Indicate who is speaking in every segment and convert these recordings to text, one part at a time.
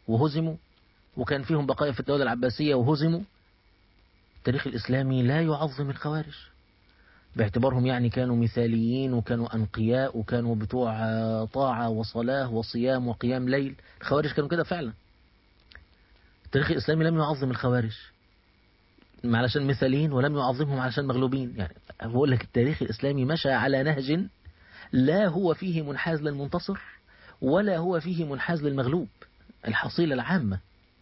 Speaker 1: وهزموا وكان فيهم بقايا في الدولة العباسية وهزموا التاريخ الإسلامي لا يعظم الخوارج باعتبارهم يعني كانوا مثاليين وكانوا أنقياء وكانوا بتوع طاعة وصلاة وصيام وقيام ليل الخوارج كانوا كده فعلا التاريخ الإسلامي لم يعظم الخوارج علشان مثاليين ولم يعظمهم علشان مغلوبين يعني بقول لك التاريخ الإسلامي مشى على نهج لا هو فيه منحاز للمنتصر ولا هو فيه منحاز للمغلوب الحصيلة العامة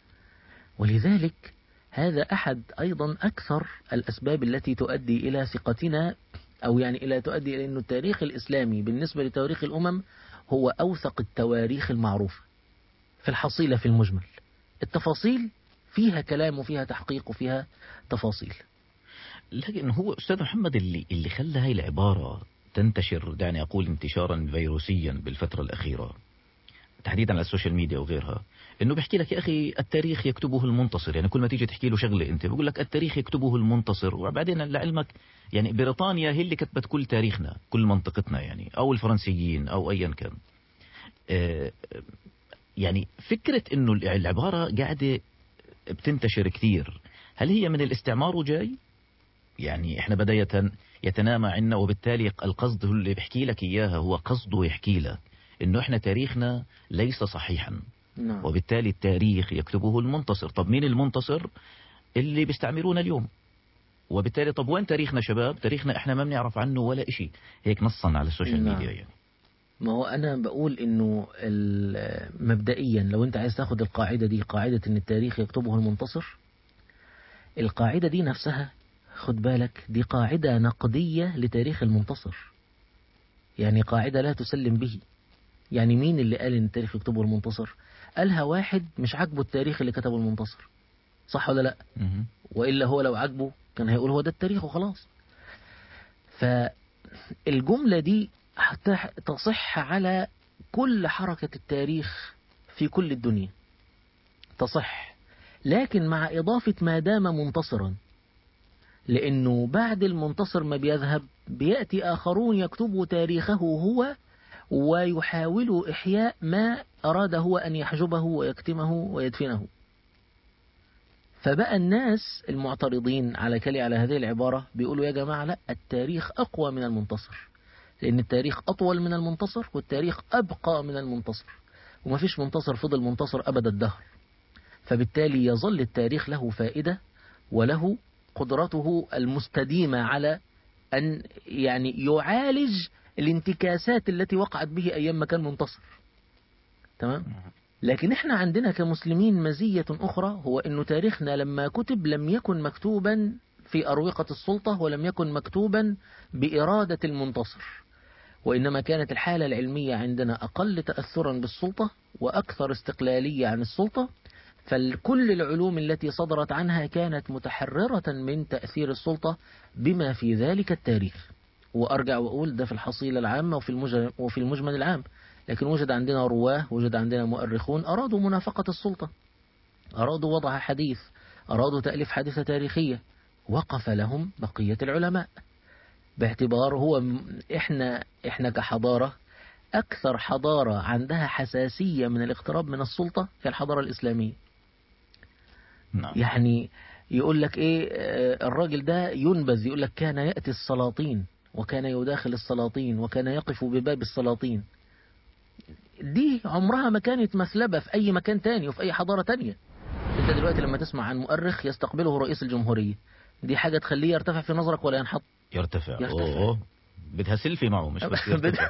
Speaker 1: ولذلك هذا أحد أيضا أكثر الأسباب التي تؤدي إلى ثقتنا أو يعني إلى تؤدي إلى أن التاريخ الإسلامي بالنسبة لتاريخ الأمم هو أوثق التواريخ المعروفة في الحصيلة في المجمل التفاصيل فيها كلام وفيها تحقيق وفيها تفاصيل
Speaker 2: لكن هو أستاذ محمد اللي, اللي خلى هاي العبارة تنتشر دعني أقول انتشارا فيروسيا بالفترة الأخيرة تحديدا على السوشيال ميديا وغيرها انه بيحكي لك يا اخي التاريخ يكتبه المنتصر يعني كل ما تيجي تحكي له شغله انت بيقول لك التاريخ يكتبه المنتصر وبعدين لعلمك يعني بريطانيا هي اللي كتبت كل تاريخنا كل منطقتنا يعني او الفرنسيين او ايا كان آه، يعني فكرة انه العبارة قاعدة بتنتشر كثير هل هي من الاستعمار وجاي يعني احنا بداية يتنامى عنا وبالتالي القصد اللي بيحكي لك اياها هو قصده يحكي لك انه احنا تاريخنا ليس صحيحا
Speaker 1: نعم.
Speaker 2: وبالتالي التاريخ يكتبه المنتصر طب مين المنتصر اللي بيستعمرونا اليوم وبالتالي طب وين تاريخنا شباب تاريخنا احنا ما بنعرف عنه ولا شيء هيك نصا على السوشيال
Speaker 1: نعم.
Speaker 2: ميديا يعني
Speaker 1: ما هو أنا بقول إنه ال- مبدئيا لو أنت عايز تاخد القاعدة دي قاعدة إن التاريخ يكتبه المنتصر القاعدة دي نفسها خد بالك دي قاعدة نقدية لتاريخ المنتصر يعني قاعدة لا تسلم به يعني مين اللي قال إن التاريخ يكتبه المنتصر قالها واحد مش عاجبه التاريخ اللي كتبه المنتصر صح ولا لا
Speaker 2: مهم.
Speaker 1: وإلا هو لو عجبه كان هيقول هو ده التاريخ وخلاص فالجملة دي هتح- تصح على كل حركة التاريخ في كل الدنيا تصح لكن مع إضافة ما دام منتصرا لأنه بعد المنتصر ما بيذهب بيأتي آخرون يكتبوا تاريخه هو ويحاولوا إحياء ما أراد هو أن يحجبه ويكتمه ويدفنه فبقى الناس المعترضين على كلي على هذه العبارة بيقولوا يا جماعة لا التاريخ أقوى من المنتصر لأن التاريخ أطول من المنتصر والتاريخ أبقى من المنتصر وما فيش منتصر فضل منتصر أبد الدهر فبالتالي يظل التاريخ له فائدة وله قدرته المستديمة على أن يعني يعالج الانتكاسات التي وقعت به أيام ما كان منتصر تمام لكن احنا عندنا كمسلمين مزية أخرى هو أنه تاريخنا لما كتب لم يكن مكتوبا في أروقة السلطة ولم يكن مكتوبا بإرادة المنتصر وإنما كانت الحالة العلمية عندنا أقل تأثرا بالسلطة وأكثر استقلالية عن السلطة فكل العلوم التي صدرت عنها كانت متحررة من تأثير السلطة بما في ذلك التاريخ وأرجع وأقول ده في الحصيلة العامة وفي المجمل, وفي المجمل العام لكن وجد عندنا رواه وجد عندنا مؤرخون أرادوا منافقة السلطة أرادوا وضع حديث أرادوا تأليف حادثة تاريخية وقف لهم بقية العلماء باعتبار هو م- إحنا إحنا كحضارة أكثر حضارة عندها حساسية من الاقتراب من السلطة في الحضارة الإسلامية
Speaker 2: نعم
Speaker 1: يعني يقول لك إيه آه، الراجل ده ينبذ يقول لك كان يأتي السلاطين وكان يداخل السلاطين وكان يقف بباب السلاطين دي عمرها ما كانت مثلبة في أي مكان تاني وفي أي حضارة تانية أنت دلوقتي لما تسمع عن مؤرخ يستقبله رئيس الجمهورية دي حاجة تخليه يرتفع في نظرك ولا ينحط
Speaker 2: يرتفع,
Speaker 1: يرتفع.
Speaker 2: أوه. بدها سيلفي معه مش بس يرتفع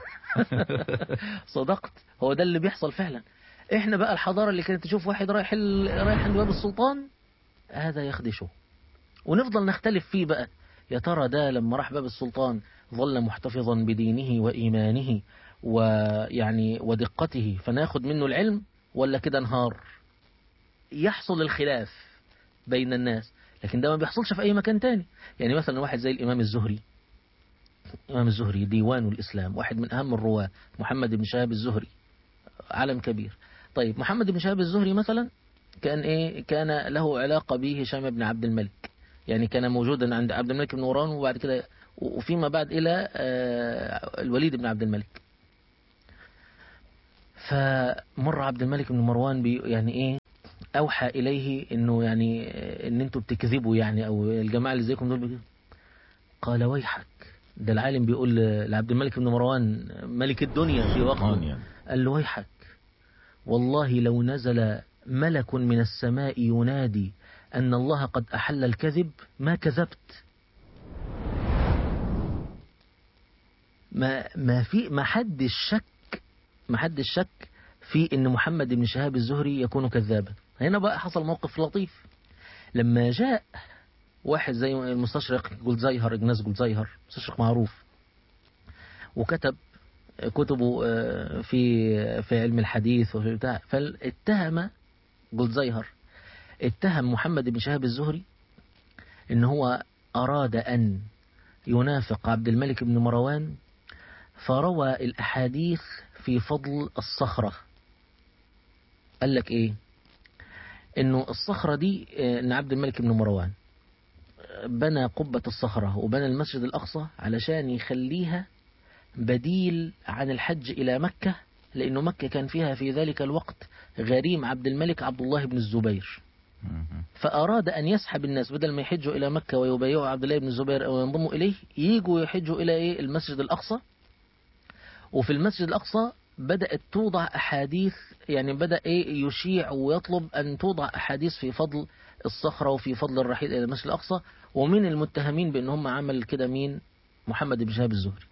Speaker 1: صدقت هو ده اللي بيحصل فعلا احنا بقى الحضارة اللي كانت تشوف واحد رايح ال... رايح عند باب السلطان هذا يخدشه ونفضل نختلف فيه بقى يا ترى ده لما راح باب السلطان ظل محتفظا بدينه وإيمانه ويعني ودقته فناخد منه العلم ولا كده انهار يحصل الخلاف بين الناس لكن ده ما بيحصلش في أي مكان تاني يعني مثلا واحد زي الإمام الزهري الإمام الزهري ديوان الإسلام واحد من أهم الرواة محمد بن شهاب الزهري علم كبير طيب محمد بن شهاب الزهري مثلا كان إيه كان له علاقة به هشام بن عبد الملك يعني كان موجودا عند عبد الملك بن مروان وبعد كده وفيما بعد إلى آه، الوليد بن عبد الملك فمر عبد الملك بن مروان بي يعني إيه أوحى إليه إنه يعني إن أنتوا بتكذبوا يعني أو الجماعة اللي زيكم دول بيكذبوا قال ويحك ده العالم بيقول لعبد الملك بن مروان ملك الدنيا في وقته
Speaker 2: يعني.
Speaker 1: قال له ويحك والله لو نزل ملك من السماء ينادي أن الله قد أحل الكذب ما كذبت ما ما في ما حدش شك ما حدش شك في ان محمد بن شهاب الزهري يكون كذابا هنا بقى حصل موقف لطيف لما جاء واحد زي المستشرق جولزايهر إجناس جولزايهر مستشرق معروف وكتب كتبه آه، في في علم الحديث وفي بتاع فاتهم جولزايهر اتهم محمد بن شهاب الزهري ان هو اراد ان ينافق عبد الملك بن مروان فروى الاحاديث في فضل الصخره قال لك ايه انه الصخره دي آه، ان عبد الملك بن مروان بنى قبة الصخرة وبنى المسجد الأقصى علشان يخليها بديل عن الحج إلى مكة لأنه مكة كان فيها في ذلك الوقت غريم عبد الملك عبد الله بن الزبير
Speaker 2: مهم.
Speaker 1: فأراد أن يسحب الناس بدل ما يحجوا إلى مكة ويبايعوا عبد الله بن الزبير أو ينضموا إليه ييجوا يحجوا إلى إيه المسجد الأقصى وفي المسجد الأقصى بدأت توضع أحاديث يعني بدأ إيه يشيع ويطلب أن توضع أحاديث في فضل الصخرة وفي فضل الرحيل إلى المسجد الأقصى ومن المتهمين بأن هم عمل كده مين محمد بن شهاب الزهري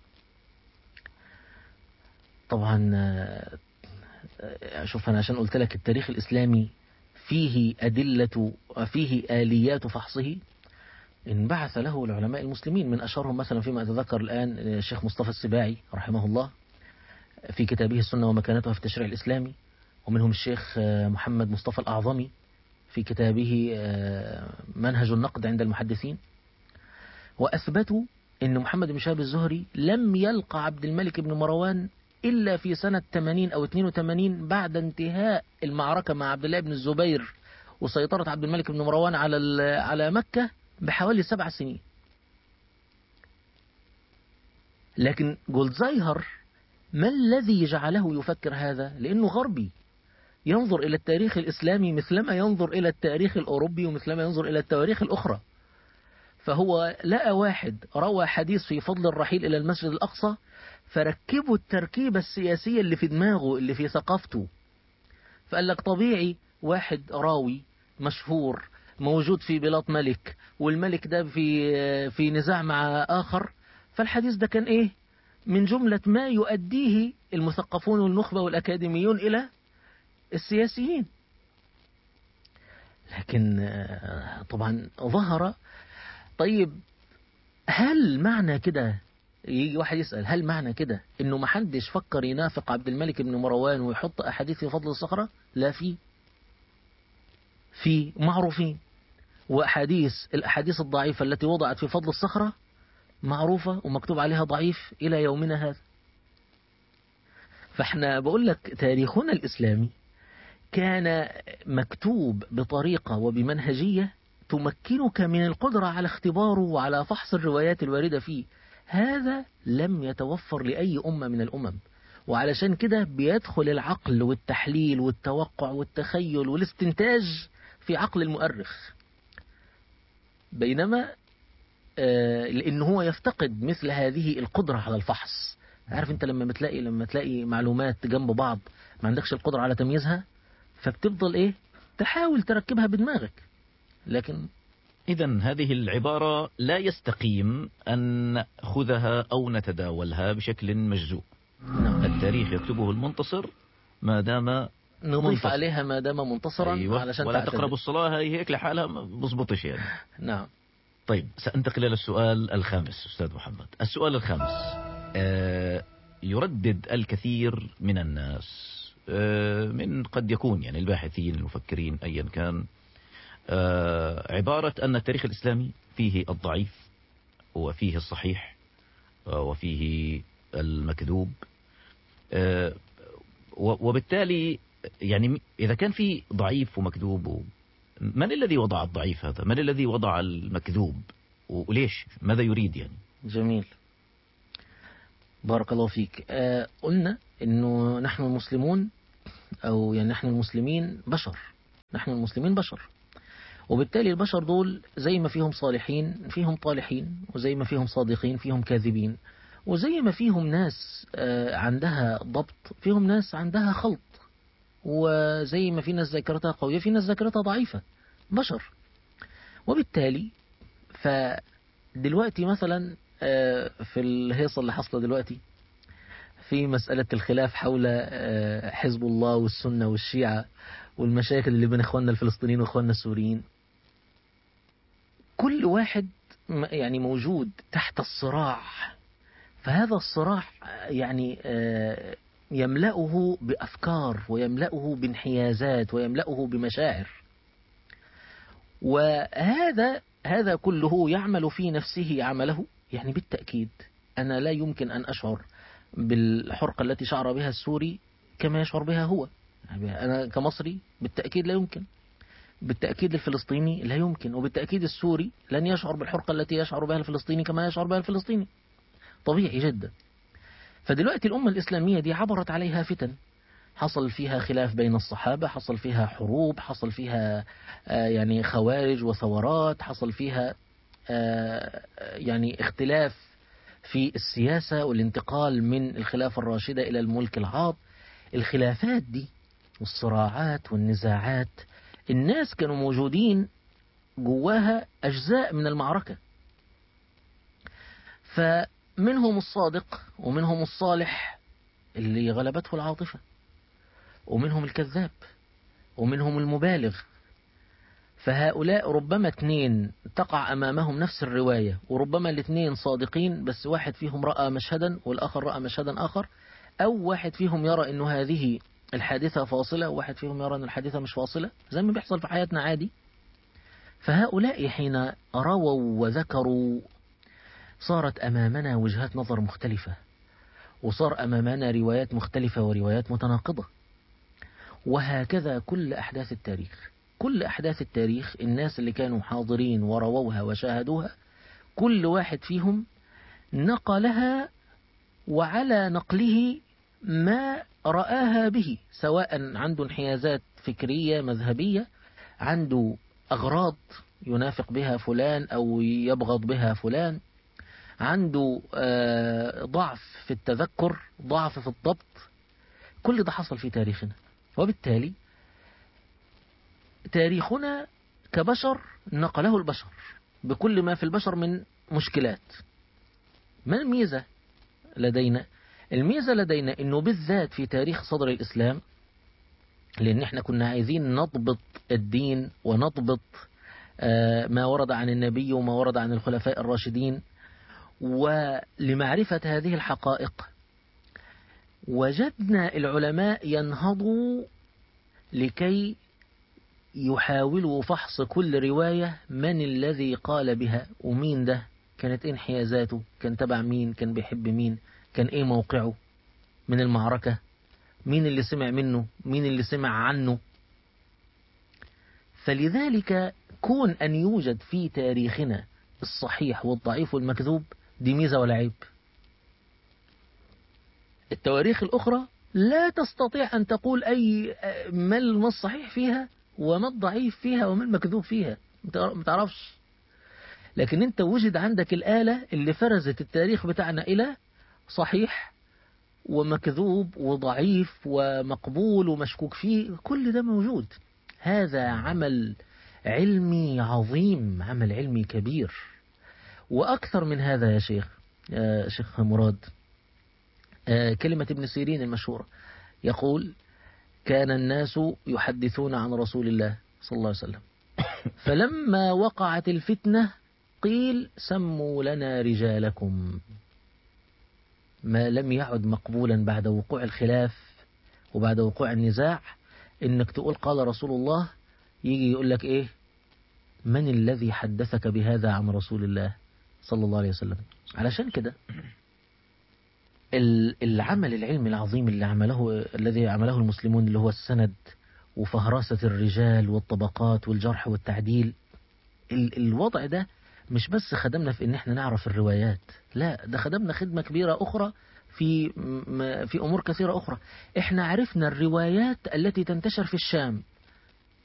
Speaker 1: طبعا آه، آه، شوف أنا عشان قلت لك التاريخ الإسلامي فيه أدلة فيه آليات فحصه انبعث له العلماء المسلمين من أشهرهم مثلا فيما أتذكر الآن الشيخ مصطفى السباعي رحمه الله في كتابه السنة ومكانتها في التشريع الإسلامي ومنهم الشيخ آه، محمد مصطفى الأعظمي في كتابه آه، منهج النقد عند المحدثين وأثبتوا أن محمد بن شهاب الزهري لم يلقى عبد الملك بن مروان إلا في سنة 80 أو 82 بعد انتهاء المعركة مع عبد الله بن الزبير وسيطرة عبد الملك بن مروان على ال- على مكة بحوالي سبع سنين لكن جولدزايهر ما الذي جعله يفكر هذا لأنه غربي ينظر إلى التاريخ الإسلامي مثلما ينظر إلى التاريخ الأوروبي ومثلما ينظر إلى التواريخ الأخرى فهو لقى واحد روى حديث في فضل الرحيل إلى المسجد الأقصى فركبوا التركيبة السياسية اللي في دماغه اللي في ثقافته فقال لك طبيعي واحد راوي مشهور موجود في بلاط ملك والملك ده في في نزاع مع آخر فالحديث ده كان إيه من جملة ما يؤديه المثقفون والنخبة والأكاديميون إلى السياسيين لكن آه، طبعا ظهر طيب هل معنى كده يجي واحد يسأل هل معنى كده انه ما حدش فكر ينافق عبد الملك بن مروان ويحط احاديث في فضل الصخرة لا في في معروفين واحاديث الاحاديث الضعيفة التي وضعت في فضل الصخرة معروفة ومكتوب عليها ضعيف الى يومنا هذا فاحنا بقول لك تاريخنا الاسلامي كان مكتوب بطريقة وبمنهجية تمكنك من القدرة على اختباره وعلى فحص الروايات الواردة فيه هذا لم يتوفر لأي أمة من الأمم وعلشان كده بيدخل العقل والتحليل والتوقع والتخيل والاستنتاج في عقل المؤرخ بينما آه، لأن هو يفتقد مثل هذه القدرة على الفحص عارف انت لما بتلاقي لما تلاقي معلومات جنب بعض ما عندكش القدرة على تمييزها فبتفضل ايه تحاول تركبها بدماغك لكن
Speaker 2: إذا هذه العبارة لا يستقيم أن نأخذها أو نتداولها بشكل مجزوء
Speaker 1: نعم
Speaker 2: التاريخ يكتبه المنتصر ما دام
Speaker 1: نضيف
Speaker 2: منتصر.
Speaker 1: عليها ما دام منتصرا
Speaker 2: أيوة
Speaker 1: علشان
Speaker 2: ولا
Speaker 1: تعتدل.
Speaker 2: تقربوا الصلاة هي هيك لحالها ما بزبطش يعني
Speaker 1: نعم
Speaker 2: طيب سأنتقل إلى السؤال الخامس أستاذ محمد السؤال الخامس آه يردد الكثير من الناس آه من قد يكون يعني الباحثين المفكرين أيا كان آه عبارة أن التاريخ الإسلامي فيه الضعيف وفيه الصحيح آه وفيه المكذوب آه و- وبالتالي يعني إذا كان في ضعيف ومكذوب و- من الذي وضع الضعيف هذا من الذي وضع المكذوب وليش ماذا يريد يعني
Speaker 1: جميل بارك الله فيك آه قلنا انه نحن المسلمون او يعني نحن المسلمين بشر نحن المسلمين بشر وبالتالي البشر دول زي ما فيهم صالحين فيهم طالحين وزي ما فيهم صادقين فيهم كاذبين وزي ما فيهم ناس آه، عندها ضبط فيهم ناس عندها خلط وزي ما في ناس ذاكرتها قوية في ناس ذاكرتها ضعيفة بشر وبالتالي فدلوقتي مثلا آه، في الهيصة اللي حصلة دلوقتي في مسألة الخلاف حول آه، حزب الله والسنة والشيعة والمشاكل اللي بين إخواننا الفلسطينيين وإخواننا السوريين كل واحد م- يعني موجود تحت الصراع فهذا الصراع آه، يعني آه، يملأه بأفكار ويملأه بانحيازات ويملأه بمشاعر وهذا هذا كله يعمل في نفسه عمله يعني بالتأكيد أنا لا يمكن أن أشعر بالحرقة التي شعر بها السوري كما يشعر بها هو يعني أنا كمصري بالتأكيد لا يمكن بالتأكيد الفلسطيني لا يمكن وبالتأكيد السوري لن يشعر بالحرقة التي يشعر بها الفلسطيني كما يشعر بها الفلسطيني طبيعي جدا فدلوقتي الأمة الإسلامية دي عبرت عليها فتن حصل فيها خلاف بين الصحابة حصل فيها حروب حصل فيها آه، يعني خوارج وثورات حصل فيها آه، يعني اختلاف في السياسة والانتقال من الخلافة الراشدة إلى الملك العاض الخلافات دي والصراعات والنزاعات الناس كانوا موجودين جواها أجزاء من المعركة فمنهم الصادق ومنهم الصالح اللي غلبته العاطفة ومنهم الكذاب ومنهم المبالغ فهؤلاء ربما اثنين تقع أمامهم نفس الرواية وربما الاثنين صادقين بس واحد فيهم رأى مشهدا والآخر رأى مشهدا آخر أو واحد فيهم يرى أنه هذه الحادثة فاصلة وواحد فيهم يرى أن الحادثة مش فاصلة زي ما بيحصل في حياتنا عادي فهؤلاء حين رووا وذكروا صارت أمامنا وجهات نظر مختلفة وصار أمامنا روايات مختلفة وروايات متناقضة وهكذا كل أحداث التاريخ كل أحداث التاريخ الناس اللي كانوا حاضرين ورووها وشاهدوها كل واحد فيهم نقلها وعلى نقله ما رآها به سواء عنده انحيازات فكرية مذهبية عنده أغراض ينافق بها فلان أو يبغض بها فلان عنده آه، ضعف في التذكر ضعف في الضبط كل ده حصل في تاريخنا وبالتالي تاريخنا كبشر نقله البشر بكل ما في البشر من مشكلات ما الميزة لدينا الميزة لدينا انه بالذات في تاريخ صدر الاسلام لان احنا كنا عايزين نضبط الدين ونضبط آه، ما ورد عن النبي وما ورد عن الخلفاء الراشدين ولمعرفة هذه الحقائق وجدنا العلماء ينهضوا لكي يحاولوا فحص كل رواية من الذي قال بها ومين ده كانت ايه انحيازاته كان تبع مين كان بيحب مين كان ايه موقعه من المعركة مين اللي سمع منه مين اللي سمع عنه فلذلك كون أن يوجد في تاريخنا الصحيح والضعيف والمكذوب دي ميزة ولا عيب التواريخ الأخرى لا تستطيع أن تقول أي ما الصحيح فيها وما الضعيف فيها وما المكذوب فيها ما تعرفش لكن انت وجد عندك الآلة اللي فرزت التاريخ بتاعنا إلى صحيح ومكذوب وضعيف ومقبول ومشكوك فيه كل ده موجود هذا عمل علمي عظيم عمل علمي كبير وأكثر من هذا يا شيخ يا شيخ مراد آه، كلمة ابن سيرين المشهورة يقول كان الناس يحدثون عن رسول الله صلى الله عليه وسلم فلما وقعت الفتنة قيل سموا لنا رجالكم ما لم يعد مقبولا بعد وقوع الخلاف وبعد وقوع النزاع انك تقول قال رسول الله يجي يقول لك ايه من الذي حدثك بهذا عن رسول الله صلى الله عليه وسلم علشان كده العمل العلمي العظيم اللي عمله الذي عمله المسلمون اللي هو السند وفهرسة الرجال والطبقات والجرح والتعديل الوضع ده مش بس خدمنا في ان احنا نعرف الروايات لا ده خدمنا خدمة كبيرة اخرى في في امور كثيرة اخرى احنا عرفنا الروايات التي تنتشر في الشام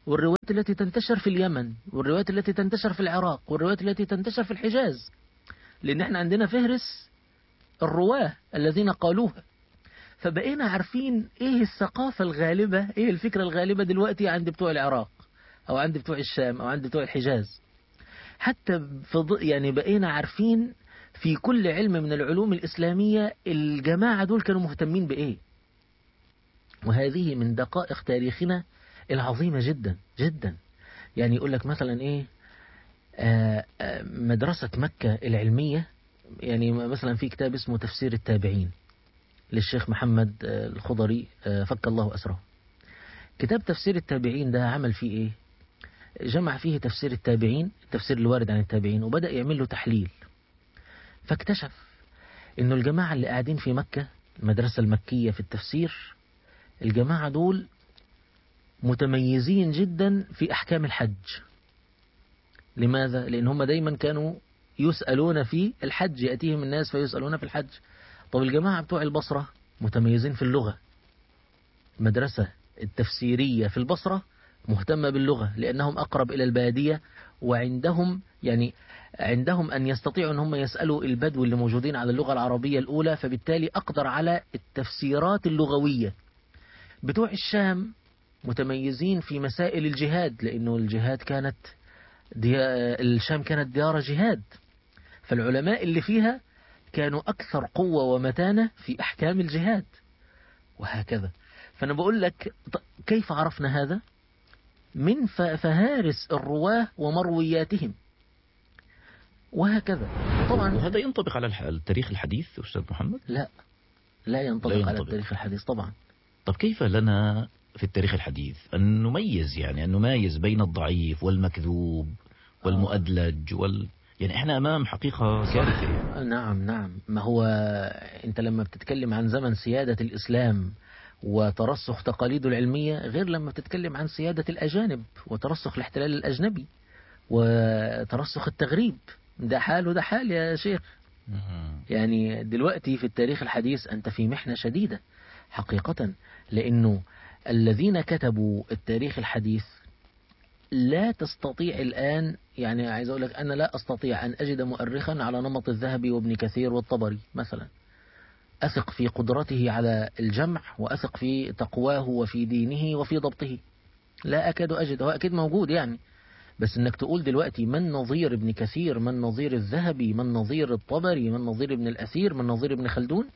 Speaker 1: والروايات التي تنتشر في اليمن والروايات التي تنتشر في العراق والروايات التي تنتشر في الحجاز لأن احنا عندنا فهرس الرواه الذين قالوها فبقينا عارفين ايه الثقافة الغالبة ايه الفكرة الغالبة دلوقتي عند بتوع العراق او عند بتوع الشام او عند بتوع الحجاز حتى في ض- يعني بقينا عارفين في كل علم من العلوم الإسلامية الجماعة دول كانوا مهتمين بإيه وهذه من دقائق تاريخنا العظيمة جدا جدا يعني يقول لك مثلا إيه آه، آه، مدرسة مكة العلمية يعني مثلا في كتاب اسمه تفسير التابعين للشيخ محمد آه، الخضري آه، فك الله أسره كتاب تفسير التابعين ده عمل فيه إيه جمع فيه تفسير التابعين التفسير الوارد عن التابعين وبدأ يعمل له تحليل فاكتشف انه الجماعة اللي قاعدين في مكة المدرسة المكية في التفسير الجماعة دول متميزين جدا في أحكام الحج لماذا؟ لأن هم دايما كانوا يسألون في الحج يأتيهم الناس فيسألون في الحج طب الجماعة بتوع البصرة متميزين في اللغة المدرسة التفسيرية في البصرة مهتمة باللغة لأنهم أقرب إلى البادية وعندهم يعني عندهم أن يستطيعوا أن هم يسألوا البدو اللي موجودين على اللغة العربية الأولى فبالتالي أقدر على التفسيرات اللغوية بتوع الشام متميزين في مسائل الجهاد لأنه الجهاد كانت دي الشام كانت ديار جهاد فالعلماء اللي فيها كانوا أكثر قوة ومتانة في أحكام الجهاد وهكذا فأنا بقول لك ط- كيف عرفنا هذا من ف- فهارس الرواه ومروياتهم وهكذا طبعا
Speaker 2: وهذا ينطبق على الح- التاريخ الحديث أستاذ محمد
Speaker 1: لا لا ينطبق,
Speaker 2: لا
Speaker 1: على
Speaker 2: ينطبق.
Speaker 1: التاريخ الحديث طبعا
Speaker 2: طب كيف لنا في التاريخ الحديث أن نميز يعني أن نميز بين الضعيف والمكذوب والمؤدلج وال يعني احنا امام حقيقه كارثه
Speaker 1: نعم نعم ما هو انت لما بتتكلم عن زمن سيادة الإسلام وترسخ تقاليده العلمية غير لما بتتكلم عن سيادة الأجانب وترسخ الاحتلال الأجنبي وترسخ التغريب ده حال وده حال يا شيخ
Speaker 2: مم.
Speaker 1: يعني دلوقتي في التاريخ الحديث أنت في محنة شديدة حقيقة لأنه الذين كتبوا التاريخ الحديث لا تستطيع الآن يعني عايز أقول لك أنا لا أستطيع أن أجد مؤرخا على نمط الذهبي وابن كثير والطبري مثلا أثق في قدرته على الجمع وأثق في تقواه وفي دينه وفي ضبطه لا أكاد أجد هو أكيد موجود يعني بس انك تقول دلوقتي من نظير ابن كثير من نظير الذهبي من نظير الطبري من نظير ابن الأثير من نظير ابن خلدون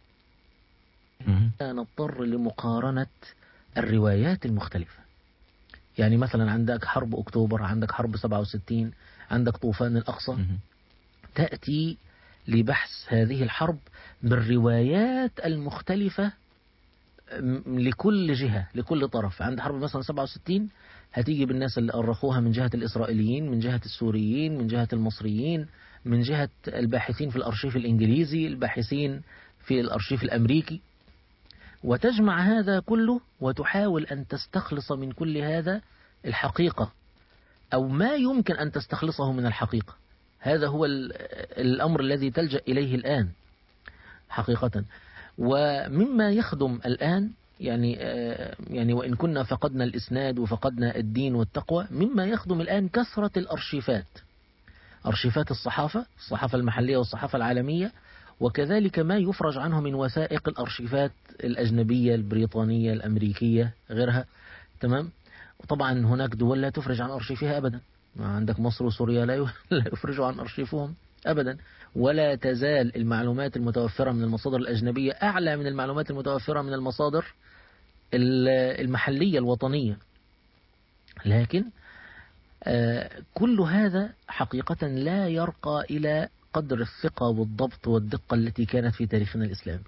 Speaker 2: مم.
Speaker 1: نضطر لمقارنة الروايات المختلفة يعني مثلا عندك حرب أكتوبر عندك حرب 67 عندك طوفان الأقصى
Speaker 2: مم.
Speaker 1: تأتي لبحث هذه الحرب بالروايات المختلفة م- لكل جهة لكل طرف عند حرب مثلا 67 هتيجي بالناس اللي أرخوها من جهة الإسرائيليين من جهة السوريين من جهة المصريين من جهة الباحثين في الأرشيف الإنجليزي الباحثين في الأرشيف الأمريكي وتجمع هذا كله وتحاول أن تستخلص من كل هذا الحقيقة أو ما يمكن أن تستخلصه من الحقيقة هذا هو ال- الأمر الذي تلجأ إليه الآن حقيقة ومما يخدم الآن يعني آه، يعني وإن كنا فقدنا الإسناد وفقدنا الدين والتقوى مما يخدم الآن كثرة الأرشيفات أرشيفات الصحافة الصحافة المحلية والصحافة العالمية وكذلك ما يفرج عنه من وثائق الأرشيفات الأجنبية البريطانية الأمريكية غيرها تمام وطبعا هناك دول لا تفرج عن أرشيفها أبدا عندك مصر وسوريا لا ي- لا يفرجوا عن أرشيفهم أبدا ولا تزال المعلومات المتوفرة من المصادر الأجنبية أعلى من المعلومات المتوفرة من المصادر ال- المحلية الوطنية لكن آه، كل هذا حقيقة لا يرقى إلى قدر الثقة والضبط والدقة التي كانت في تاريخنا الإسلامي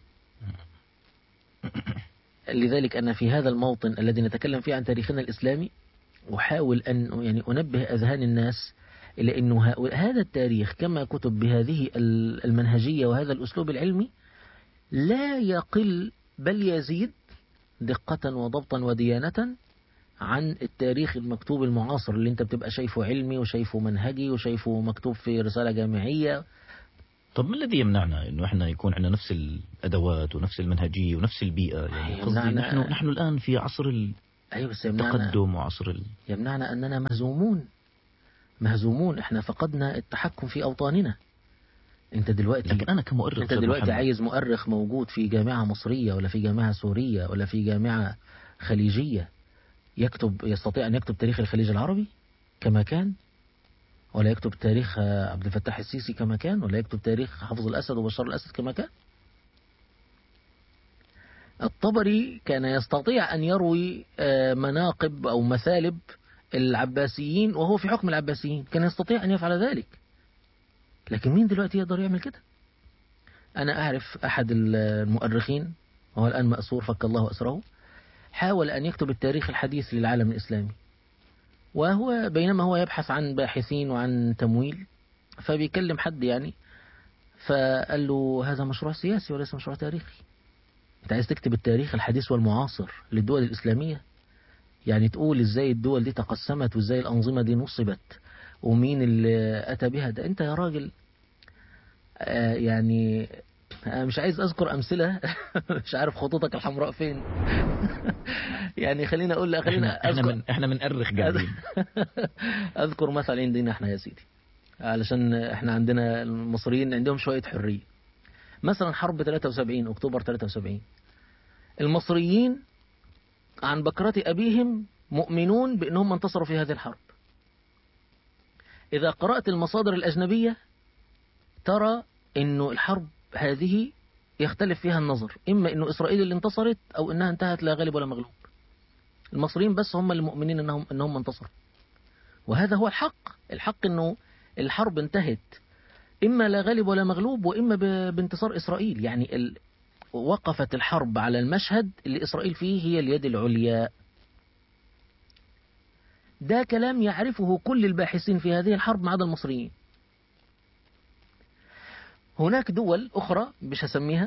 Speaker 1: لذلك أنا في هذا الموطن الذي نتكلم فيه عن تاريخنا الإسلامي أحاول أن يعني أنبه أذهان الناس إلى أنه ه- هذا التاريخ كما كتب بهذه ال- المنهجية وهذا الأسلوب العلمي لا يقل بل يزيد دقة وضبطا وديانة عن التاريخ المكتوب المعاصر اللي انت بتبقى شايفه علمي وشايفه منهجي وشايفه مكتوب في رسالة جامعية
Speaker 2: طب ما الذي يمنعنا انه احنا يكون عندنا نفس الادوات ونفس المنهجيه ونفس البيئه يعني قصدي
Speaker 1: يمنعنا-
Speaker 2: نحن نحن الان في عصر ال...
Speaker 1: أيوة بس يمنعنا
Speaker 2: تقدم وعصر ال...
Speaker 1: يمنعنا أننا مهزومون مهزومون احنا فقدنا التحكم في أوطاننا انت دلوقتي
Speaker 2: لكن أنا كمؤرخ
Speaker 1: انت
Speaker 2: أستاذ
Speaker 1: دلوقتي
Speaker 2: محمد،
Speaker 1: عايز مؤرخ موجود في جامعة مصرية ولا في جامعة سورية ولا في جامعة خليجية يكتب يستطيع أن يكتب تاريخ الخليج العربي كما كان ولا يكتب تاريخ آه، عبد الفتاح السيسي كما كان ولا يكتب تاريخ حافظ الأسد وبشار الأسد كما كان الطبري كان يستطيع أن يروي آه، مناقب أو مثالب العباسيين وهو في حكم العباسيين كان يستطيع أن يفعل ذلك لكن مين دلوقتي يقدر يعمل كده أنا أعرف أحد المؤرخين وهو الآن مأسور فك الله أسره حاول أن يكتب التاريخ الحديث للعالم الإسلامي وهو بينما هو يبحث عن باحثين وعن تمويل فبيكلم حد يعني فقال له هذا مشروع سياسي وليس مشروع تاريخي انت عايز تكتب التاريخ الحديث والمعاصر للدول الإسلامية يعني تقول ازاي الدول دي تقسمت وازاي الأنظمة دي نصبت ومين اللي أتى بها ده انت يا راجل آه يعني أنا مش عايز أذكر أمثلة مش عارف خطوطك الحمراء فين يعني خلينا أقول
Speaker 2: احنا
Speaker 1: خلينا
Speaker 2: احنا
Speaker 1: أذكر
Speaker 2: من احنا بنأرخ قاعدين
Speaker 1: أذكر مثل عندنا احنا يا سيدي علشان احنا عندنا المصريين عندهم شوية حرية مثلا حرب 73 أكتوبر 73 المصريين عن بكرة أبيهم مؤمنون بأنهم انتصروا في هذه الحرب إذا قرأت المصادر الأجنبية ترى أنه الحرب هذه يختلف فيها النظر إما أنه إسرائيل اللي انتصرت أو أنها انتهت لا غالب ولا مغلوب المصريين بس هم المؤمنين أنهم, أنهم انتصروا وهذا هو الحق الحق أنه الحرب انتهت إما لا غالب ولا مغلوب وإما ب- بانتصار إسرائيل يعني ال... وقفت الحرب على المشهد اللي إسرائيل فيه هي اليد العليا ده كلام يعرفه كل الباحثين في هذه الحرب ما عدا المصريين هناك دول أخرى مش هسميها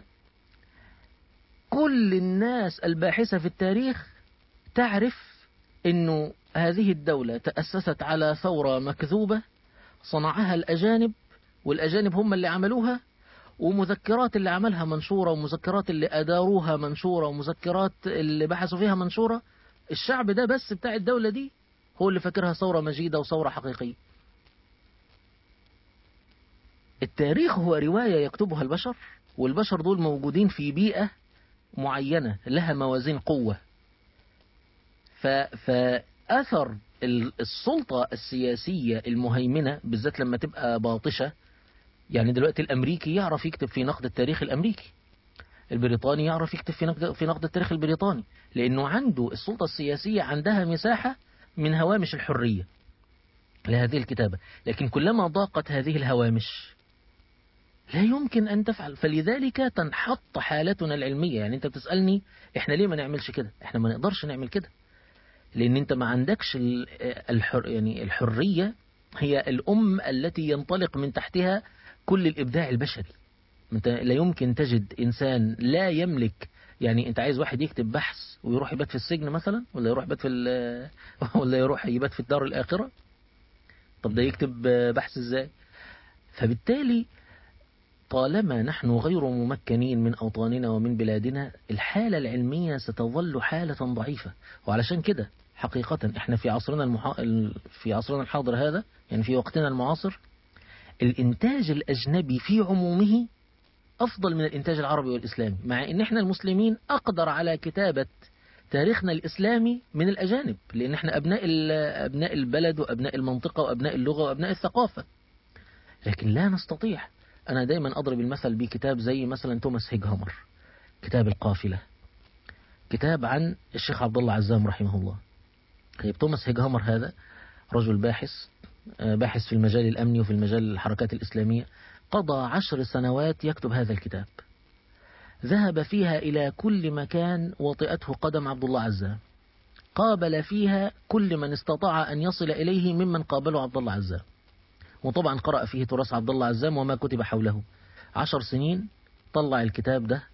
Speaker 1: كل الناس الباحثة في التاريخ تعرف أنه هذه الدولة تأسست على ثورة مكذوبة صنعها الأجانب والأجانب هم اللي عملوها ومذكرات اللي عملها منشورة ومذكرات اللي أداروها منشورة ومذكرات اللي بحثوا فيها منشورة الشعب ده بس بتاع الدولة دي هو اللي فاكرها ثورة مجيدة وثورة حقيقية التاريخ هو رواية يكتبها البشر والبشر دول موجودين في بيئة معينة لها موازين قوة ف... فأثر ال- السلطة السياسية المهيمنة بالذات لما تبقى باطشة يعني دلوقتي الأمريكي يعرف يكتب في نقد التاريخ الأمريكي البريطاني يعرف يكتب في نقد في نقد التاريخ البريطاني لأنه عنده السلطة السياسية عندها مساحة من هوامش الحرية لهذه الكتابة لكن كلما ضاقت هذه الهوامش لا يمكن أن تفعل فلذلك تنحط حالتنا العلمية يعني أنت بتسألني إحنا ليه ما نعملش كده إحنا ما نقدرش نعمل كده لأن أنت ما عندكش ال- الحر يعني الحرية هي الأم التي ينطلق من تحتها كل الإبداع البشري أنت لا يمكن تجد إنسان لا يملك يعني أنت عايز واحد يكتب بحث ويروح يبات في السجن مثلا ولا يروح يبات في ال- ولا يروح يبات في الدار الآخرة طب ده يكتب بحث إزاي فبالتالي طالما نحن غير ممكنين من أوطاننا ومن بلادنا الحالة العلمية ستظل حالة ضعيفة وعلشان كده حقيقة احنا في عصرنا المحا... ال- في عصرنا الحاضر هذا يعني في وقتنا المعاصر الإنتاج الأجنبي في عمومه أفضل من الإنتاج العربي والإسلامي مع إن إحنا المسلمين أقدر على كتابة تاريخنا الإسلامي من الأجانب لأن إحنا أبناء ال- أبناء البلد وأبناء المنطقة وأبناء اللغة وأبناء الثقافة لكن لا نستطيع أنا دايما أضرب المثل بكتاب زي مثلا توماس هيجهامر كتاب القافلة كتاب عن الشيخ عبد الله عزام رحمه الله طيب توماس هيجهامر هذا رجل باحث آه، باحث في المجال الأمني وفي المجال الحركات الإسلامية قضى عشر سنوات يكتب هذا الكتاب ذهب فيها إلى كل مكان وطئته قدم عبد الله عزام قابل فيها كل من استطاع أن يصل إليه ممن قابله عبد الله عزام وطبعا قرأ فيه تراث عبد الله عزام وما كتب حوله عشر سنين طلع الكتاب ده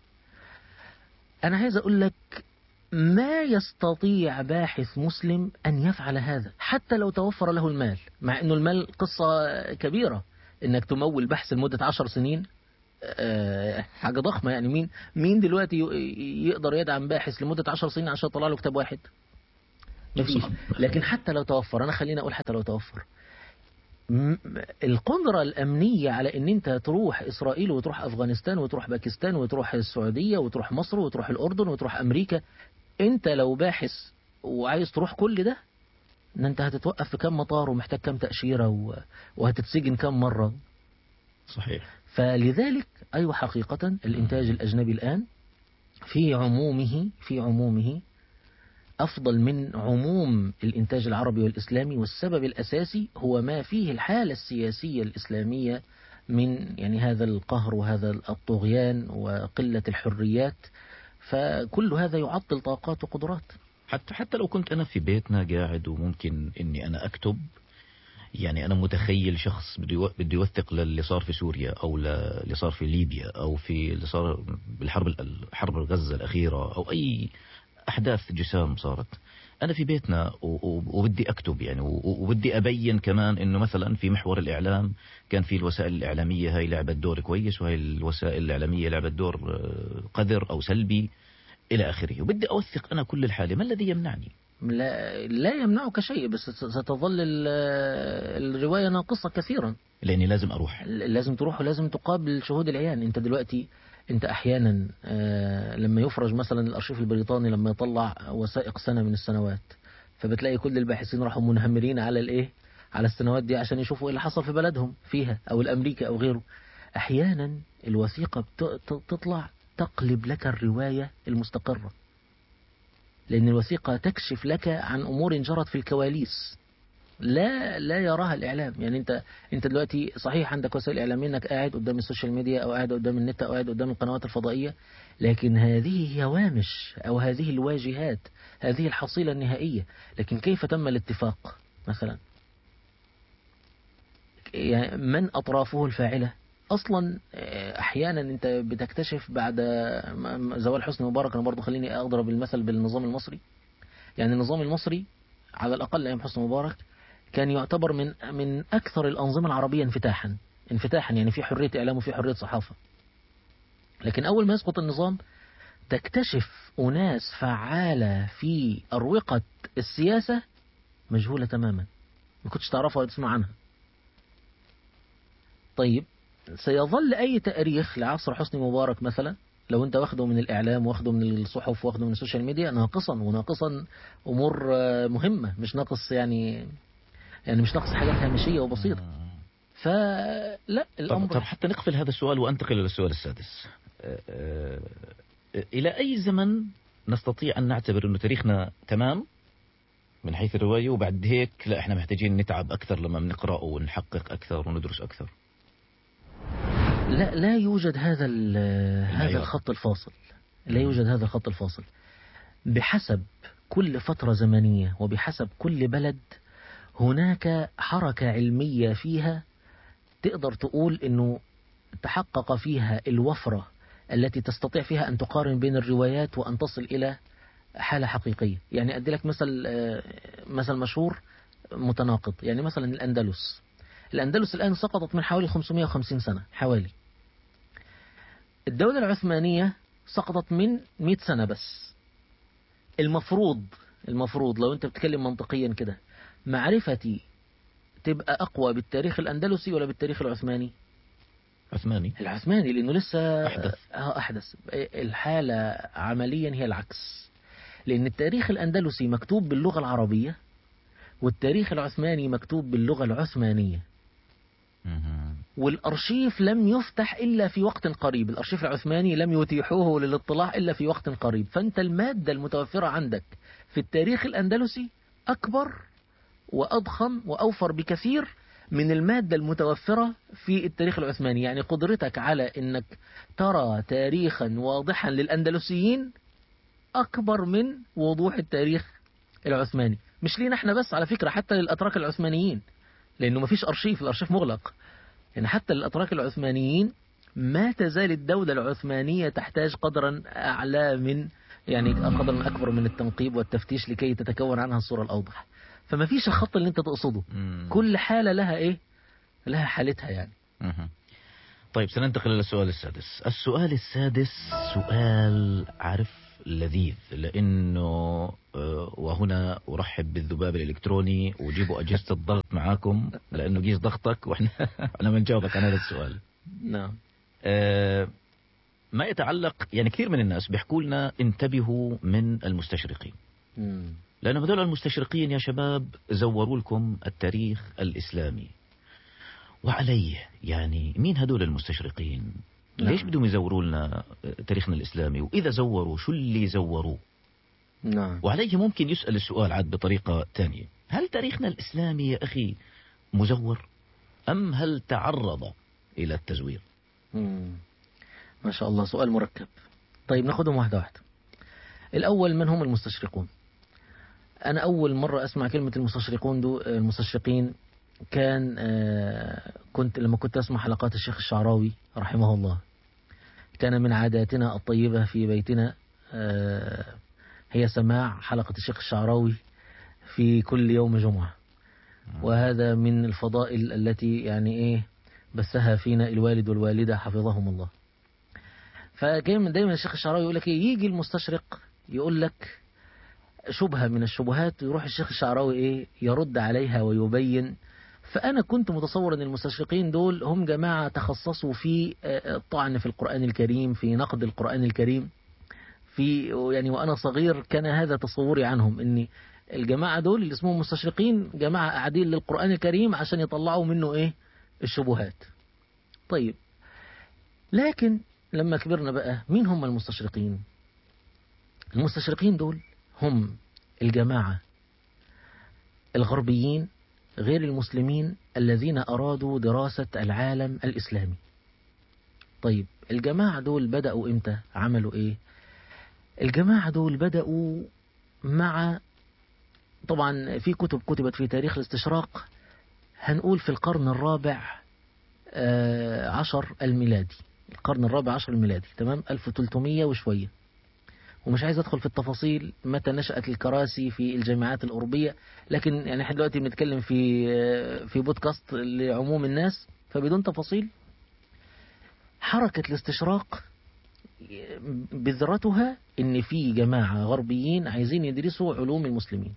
Speaker 1: أنا عايز أقول لك ما يستطيع باحث مسلم أن يفعل هذا حتى لو توفر له المال مع أنه المال قصة كبيرة أنك تمول بحث لمدة عشر سنين آه، حاجة ضخمة يعني مين مين دلوقتي ي- يقدر يدعم باحث لمدة عشر سنين عشان يطلع له كتاب واحد مفيش لكن حتى لو توفر انا خليني اقول حتى لو توفر م- القدرة الأمنية على إن أنت تروح إسرائيل وتروح أفغانستان وتروح باكستان وتروح السعودية وتروح مصر وتروح الأردن وتروح أمريكا أنت لو باحث وعايز تروح كل ده إن أنت هتتوقف في كام مطار ومحتاج كام تأشيرة و- وهتتسجن كام مرة
Speaker 2: صحيح
Speaker 1: فلذلك أيوة حقيقة الإنتاج الأجنبي الآن في عمومه في عمومه أفضل من عموم الإنتاج العربي والإسلامي والسبب الأساسي هو ما فيه الحالة السياسية الإسلامية من يعني هذا القهر وهذا الطغيان وقلة الحريات فكل هذا يعطل طاقات وقدرات
Speaker 2: حتى حتى لو كنت انا في بيتنا قاعد وممكن اني انا اكتب يعني انا متخيل شخص بده يو- بده يوثق للي صار في سوريا او للي صار في ليبيا او في اللي صار بالحرب ال- حرب غزه الاخيره او اي احداث جسام صارت انا في بيتنا و- و- وبدي اكتب يعني و- وبدي ابين كمان انه مثلا في محور الاعلام كان في الوسائل الاعلاميه هاي لعبت دور كويس وهي الوسائل الاعلاميه لعبت دور آه، قذر او سلبي الى اخره وبدي اوثق انا كل الحاله ما الذي يمنعني
Speaker 1: لا, لا يمنعك شيء بس ستظل ال- الرواية ناقصة كثيرا
Speaker 2: لاني لازم اروح
Speaker 1: لازم تروح ولازم تقابل شهود العيان انت دلوقتي انت احيانا آه، لما يفرج مثلا الارشيف البريطاني لما يطلع وثائق سنه من السنوات فبتلاقي كل الباحثين راحوا منهمرين على الايه على السنوات دي عشان يشوفوا ايه اللي حصل في بلدهم فيها او الامريكا او غيره احيانا الوثيقه بت- ت- تطلع تقلب لك الروايه المستقره لان الوثيقه تكشف لك عن امور جرت في الكواليس لا لا يراها الاعلام يعني انت انت دلوقتي صحيح عندك وسائل اعلاميه انك قاعد قدام السوشيال ميديا او قاعد قدام النت او قاعد قدام القنوات الفضائيه لكن هذه هوامش او هذه الواجهات هذه الحصيله النهائيه لكن كيف تم الاتفاق مثلا يعني من اطرافه الفاعله اصلا آه، احيانا انت بتكتشف بعد م- م- زوال حسني مبارك انا برضو خليني اضرب المثل بالنظام المصري يعني النظام المصري على الاقل ايام حسني مبارك كان يعتبر من من اكثر الانظمه العربيه انفتاحا انفتاحا يعني في حريه اعلام وفي حريه صحافه لكن اول ما يسقط النظام تكتشف اناس فعاله في اروقه السياسه مجهوله تماما ما كنتش تعرفها ولا تسمع عنها طيب سيظل اي تاريخ لعصر حسني مبارك مثلا لو انت واخده من الاعلام واخده من الصحف واخده من السوشيال ميديا ناقصا وناقصا امور آه، مهمه مش ناقص يعني يعني مش ناقص حاجات هامشيه وبسيطه فلا
Speaker 2: طب,
Speaker 1: الامر
Speaker 2: طب حتى نقفل هذا السؤال وانتقل الى السؤال السادس أه، أه، الى اي زمن نستطيع ان نعتبر انه تاريخنا تمام من حيث الروايه وبعد هيك لا احنا محتاجين نتعب اكثر لما بنقراه ونحقق اكثر وندرس اكثر
Speaker 1: لا لا يوجد هذا ال- هذا
Speaker 2: المعيار.
Speaker 1: الخط الفاصل لا يوجد هذا الخط الفاصل بحسب كل فترة زمنية وبحسب كل بلد هناك حركة علمية فيها تقدر تقول انه تحقق فيها الوفرة التي تستطيع فيها ان تقارن بين الروايات وان تصل الى حالة حقيقية يعني ادي لك مثل آه، مثل مشهور متناقض يعني مثلا الاندلس الاندلس الان سقطت من حوالي 550 سنة حوالي الدولة العثمانية سقطت من 100 سنة بس المفروض المفروض لو انت بتتكلم منطقيا كده معرفتي تبقى أقوى بالتاريخ الأندلسي ولا بالتاريخ العثماني
Speaker 2: عثماني
Speaker 1: العثماني لأنه لسه
Speaker 2: أحدث.
Speaker 1: آه أحدث الحالة عمليا هي العكس لأن التاريخ الأندلسي مكتوب باللغة العربية والتاريخ العثماني مكتوب باللغة العثمانية
Speaker 2: مهم.
Speaker 1: والأرشيف لم يفتح إلا في وقت قريب الأرشيف العثماني لم يتيحوه للاطلاع إلا في وقت قريب فأنت المادة المتوفرة عندك في التاريخ الأندلسي أكبر وأضخم وأوفر بكثير من المادة المتوفرة في التاريخ العثماني يعني قدرتك على أنك ترى تاريخا واضحا للأندلسيين أكبر من وضوح التاريخ العثماني مش لينا احنا بس على فكرة حتى للأتراك العثمانيين لأنه ما فيش أرشيف الأرشيف مغلق يعني حتى الأتراك العثمانيين ما تزال الدولة العثمانية تحتاج قدرا أعلى من يعني قدرا أكبر من التنقيب والتفتيش لكي تتكون عنها الصورة الأوضح فما فيش الخط اللي أنت تقصده
Speaker 2: مم.
Speaker 1: كل حالة لها إيه لها حالتها يعني
Speaker 2: مهم. طيب سننتقل إلى السؤال السادس السؤال السادس سؤال عارف لذيذ لأنه آه، وهنا أرحب بالذباب الإلكتروني وجيبوا أجهزة الضغط معاكم لأنه قيس ضغطك وإحنا أنا بنجاوبك عن هذا السؤال
Speaker 1: نعم
Speaker 2: آه، ما يتعلق يعني كثير من الناس بيحكوا لنا انتبهوا من المستشرقين
Speaker 1: مم.
Speaker 2: لأن هذول المستشرقين يا شباب زوروا لكم التاريخ الإسلامي وعليه يعني مين هدول المستشرقين
Speaker 1: نعم.
Speaker 2: ليش بدهم يزوروا لنا تاريخنا الإسلامي وإذا زوروا شو اللي زوروا
Speaker 1: نعم
Speaker 2: وعليه ممكن يسأل السؤال عاد بطريقة ثانية هل تاريخنا الإسلامي يا أخي مزور أم هل تعرض إلى التزوير
Speaker 1: مم. ما شاء الله سؤال مركب طيب ناخدهم واحدة واحدة الأول من هم المستشرقون أنا أول مرة أسمع كلمة المستشرقون دو المستشرقين كان آه، كنت لما كنت أسمع حلقات الشيخ الشعراوي رحمه الله كان من عاداتنا الطيبة في بيتنا آه، هي سماع حلقة الشيخ الشعراوي في كل يوم جمعة وهذا من الفضائل التي يعني إيه بثها فينا الوالد والوالدة حفظهم الله فدايما دايما الشيخ الشعراوي يقول لك إيه يجي المستشرق يقول لك شبهة من الشبهات يروح الشيخ الشعراوي إيه يرد عليها ويبين فأنا كنت متصور أن المستشرقين دول هم جماعة تخصصوا في آه، الطعن في القرآن الكريم في نقد القرآن الكريم في يعني وأنا صغير كان هذا تصوري عنهم أن الجماعة دول اللي اسمهم مستشرقين جماعة قاعدين للقرآن الكريم عشان يطلعوا منه إيه الشبهات طيب لكن لما كبرنا بقى مين هم المستشرقين المستشرقين دول هم الجماعة الغربيين غير المسلمين الذين أرادوا دراسة العالم الإسلامي طيب الجماعة دول بدأوا إمتى عملوا إيه الجماعة دول بدأوا مع طبعا في كتب كتبت في تاريخ الاستشراق هنقول في القرن الرابع آه، عشر الميلادي القرن الرابع عشر الميلادي تمام 1300 وشوية ومش عايز ادخل في التفاصيل متى نشأت الكراسي في الجامعات الأوروبية لكن يعني احنا دلوقتي بنتكلم في آه، في بودكاست لعموم الناس فبدون تفاصيل حركة الاستشراق بذرتها ان في جماعة غربيين عايزين يدرسوا علوم المسلمين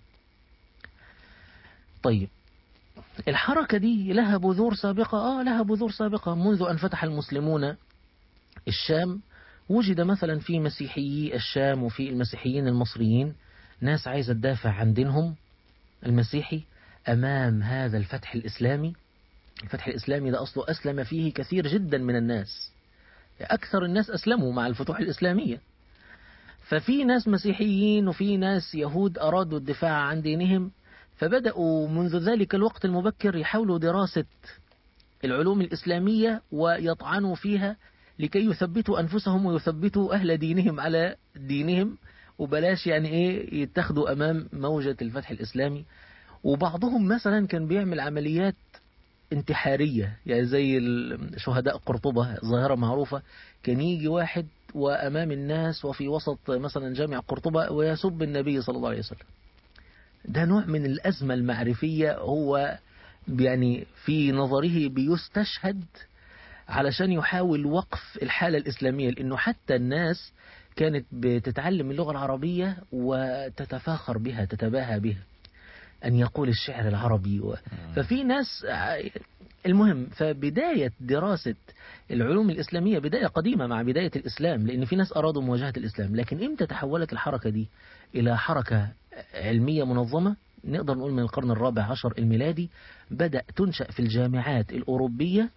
Speaker 1: طيب الحركة دي لها بذور سابقة آه لها بذور سابقة منذ أن فتح المسلمون الشام وجد مثلا في مسيحيي الشام وفي المسيحيين المصريين ناس عايزة تدافع عن دينهم المسيحي أمام هذا الفتح الإسلامي الفتح الإسلامي ده أصله أسلم فيه كثير جدا من الناس أكثر الناس أسلموا مع الفتوح الإسلامية ففي ناس مسيحيين وفي ناس يهود أرادوا الدفاع عن دينهم فبدأوا منذ ذلك الوقت المبكر يحاولوا دراسة العلوم الإسلامية ويطعنوا فيها لكي يثبتوا أنفسهم ويثبتوا أهل دينهم على دينهم وبلاش يعني إيه يتخذوا أمام موجة الفتح الإسلامي وبعضهم مثلا كان بيعمل عمليات انتحارية يعني زي ال- شهداء قرطبة ظاهرة معروفة كان يجي واحد وأمام الناس وفي وسط مثلا جامع قرطبة ويسب النبي صلى الله عليه وسلم ده نوع من الأزمة المعرفية هو يعني في نظره بيستشهد علشان يحاول وقف الحالة الإسلامية لأنه حتى الناس كانت بتتعلم اللغة العربية وتتفاخر بها تتباهى بها أن يقول الشعر العربي و... ففي ناس ع- المهم فبداية دراسة العلوم الإسلامية بداية قديمة مع بداية الإسلام لأن في ناس أرادوا مواجهة الإسلام لكن إمتى تحولت الحركة دي إلى حركة علمية منظمة نقدر نقول من القرن الرابع عشر الميلادي بدأ تنشأ في الجامعات الأوروبية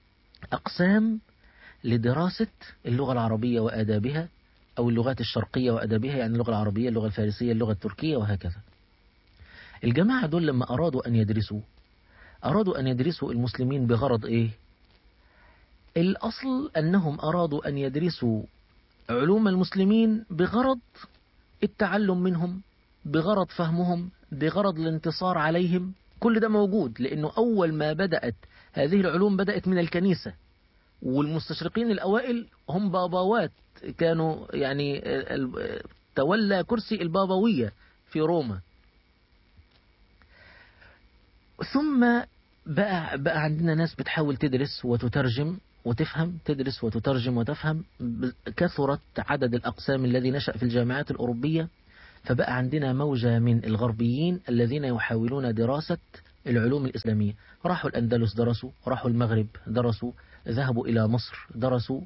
Speaker 1: أقسام لدراسة اللغة العربية وآدابها أو اللغات الشرقية وآدابها يعني اللغة العربية اللغة الفارسية اللغة التركية وهكذا الجماعة دول لما أرادوا أن يدرسوا أرادوا أن يدرسوا المسلمين بغرض إيه الأصل أنهم أرادوا أن يدرسوا علوم المسلمين بغرض التعلم منهم بغرض فهمهم بغرض الانتصار عليهم كل ده موجود لأنه أول ما بدأت هذه العلوم بدأت من الكنيسة والمستشرقين الأوائل هم باباوات كانوا يعني ال- تولى كرسي البابوية في روما ثم بقى, بقى عندنا ناس بتحاول تدرس وتترجم وتفهم تدرس وتترجم وتفهم كثرت عدد الأقسام الذي نشأ في الجامعات الأوروبية فبقى عندنا موجة من الغربيين الذين يحاولون دراسة العلوم الإسلامية راحوا الأندلس درسوا راحوا المغرب درسوا ذهبوا إلى مصر درسوا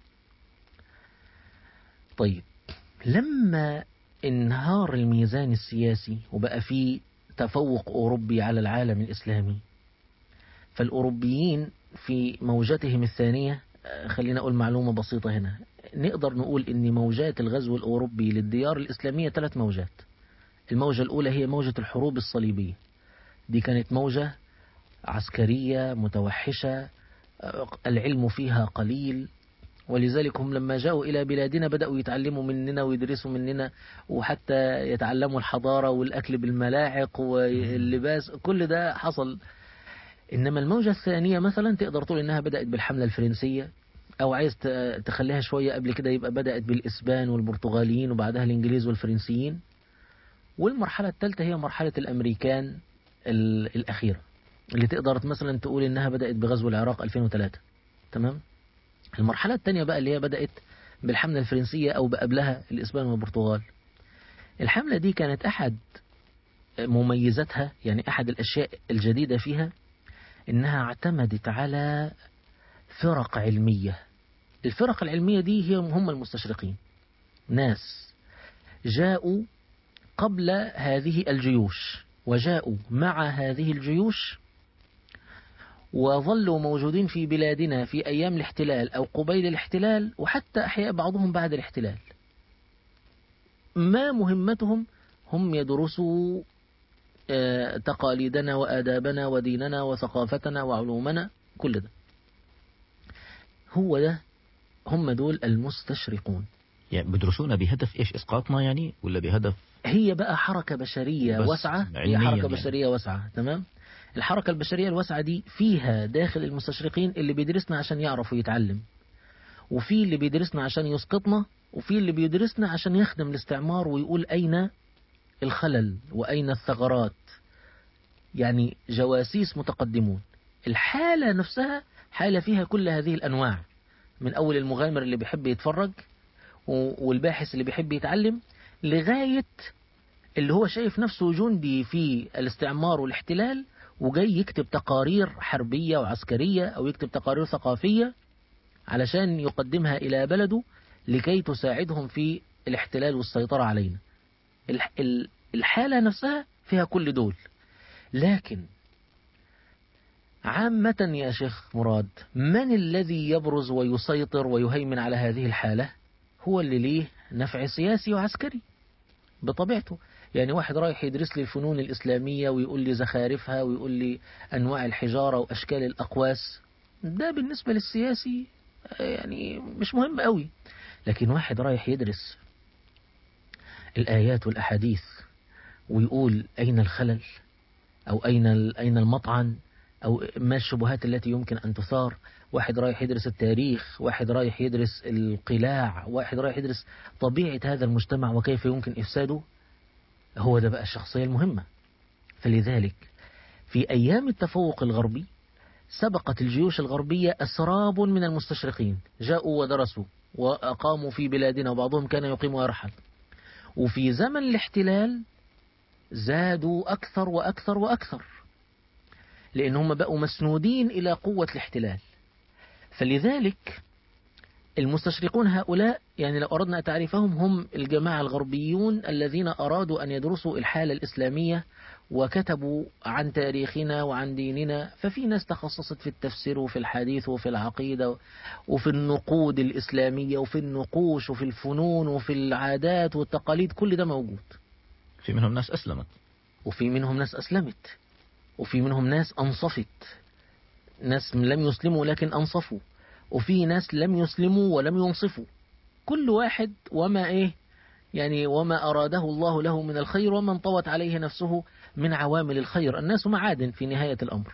Speaker 1: طيب لما انهار الميزان السياسي وبقى فيه تفوق أوروبي على العالم الإسلامي فالأوروبيين في موجتهم الثانية خلينا أقول معلومة بسيطة هنا نقدر نقول إن موجات الغزو الأوروبي للديار الإسلامية ثلاث موجات الموجة الأولى هي موجة الحروب الصليبية دي كانت موجة عسكرية متوحشة العلم فيها قليل ولذلك هم لما جاءوا إلى بلادنا بدأوا يتعلموا مننا ويدرسوا مننا وحتى يتعلموا الحضارة والأكل بالملاعق واللباس كل ده حصل إنما الموجة الثانية مثلا تقدر تقول إنها بدأت بالحملة الفرنسية أو عايز تخليها شوية قبل كده يبقى بدأت بالإسبان والبرتغاليين وبعدها الإنجليز والفرنسيين والمرحلة الثالثة هي مرحلة الأمريكان الأخيرة اللي تقدر مثلا تقول إنها بدأت بغزو العراق 2003 تمام المرحلة الثانية بقى اللي هي بدأت بالحملة الفرنسية أو بقبلها الإسبان والبرتغال الحملة دي كانت أحد مميزاتها يعني أحد الأشياء الجديدة فيها إنها اعتمدت على فرق علمية الفرق العلمية دي هي هم المستشرقين ناس جاءوا قبل هذه الجيوش وجاءوا مع هذه الجيوش وظلوا موجودين في بلادنا في أيام الاحتلال أو قبيل الاحتلال وحتى أحياء بعضهم بعد الاحتلال ما مهمتهم هم يدرسوا تقاليدنا وآدابنا وديننا وثقافتنا وعلومنا كل ده هو ده هم دول المستشرقون
Speaker 2: يعني بدرسونا بهدف إيش إسقاطنا يعني ولا بهدف
Speaker 1: هي بقى حركة بشرية واسعة هي حركة يعني. بشرية واسعة تمام الحركة البشرية الواسعة دي فيها داخل المستشرقين اللي بيدرسنا عشان يعرفوا يتعلم وفي اللي بيدرسنا عشان يسقطنا وفي اللي بيدرسنا عشان يخدم الاستعمار ويقول أين الخلل وأين الثغرات يعني جواسيس متقدمون الحالة نفسها حالة فيها كل هذه الأنواع من أول المغامر اللي بيحب يتفرج والباحث اللي بيحب يتعلم لغاية اللي هو شايف نفسه جندي في الاستعمار والاحتلال وجاي يكتب تقارير حربية وعسكرية أو يكتب تقارير ثقافية علشان يقدمها إلى بلده لكي تساعدهم في الاحتلال والسيطرة علينا الحالة نفسها فيها كل دول لكن عامة يا شيخ مراد من الذي يبرز ويسيطر ويهيمن على هذه الحالة هو اللي ليه نفع سياسي وعسكري بطبيعته يعني واحد رايح يدرس لي الفنون الإسلامية ويقول لي زخارفها ويقول لي أنواع الحجارة وأشكال الأقواس ده بالنسبة للسياسي يعني مش مهم قوي لكن واحد رايح يدرس الآيات والأحاديث ويقول أين الخلل أو أين أين المطعن أو ما الشبهات التي يمكن أن تثار واحد رايح يدرس التاريخ واحد رايح يدرس القلاع واحد رايح يدرس طبيعة هذا المجتمع وكيف يمكن إفساده هو ده بقى الشخصية المهمة فلذلك في أيام التفوق الغربي سبقت الجيوش الغربية أسراب من المستشرقين جاءوا ودرسوا وأقاموا في بلادنا وبعضهم كان يقيم ويرحل وفي زمن الاحتلال زادوا أكثر وأكثر وأكثر لأنهم بقوا مسنودين إلى قوة الاحتلال فلذلك المستشرقون هؤلاء يعني لو أردنا تعريفهم هم الجماعة الغربيون الذين أرادوا أن يدرسوا الحالة الإسلامية وكتبوا عن تاريخنا وعن ديننا ففي ناس تخصصت في التفسير وفي الحديث وفي العقيدة وفي النقود الإسلامية وفي النقوش وفي الفنون وفي العادات والتقاليد كل ده موجود
Speaker 2: في منهم ناس أسلمت
Speaker 1: وفي منهم ناس أسلمت وفي منهم ناس أنصفت ناس لم يسلموا لكن أنصفوا وفي ناس لم يسلموا ولم ينصفوا كل واحد وما إيه يعني وما أراده الله له من الخير وما انطوت عليه نفسه من عوامل الخير الناس معادن في نهاية الأمر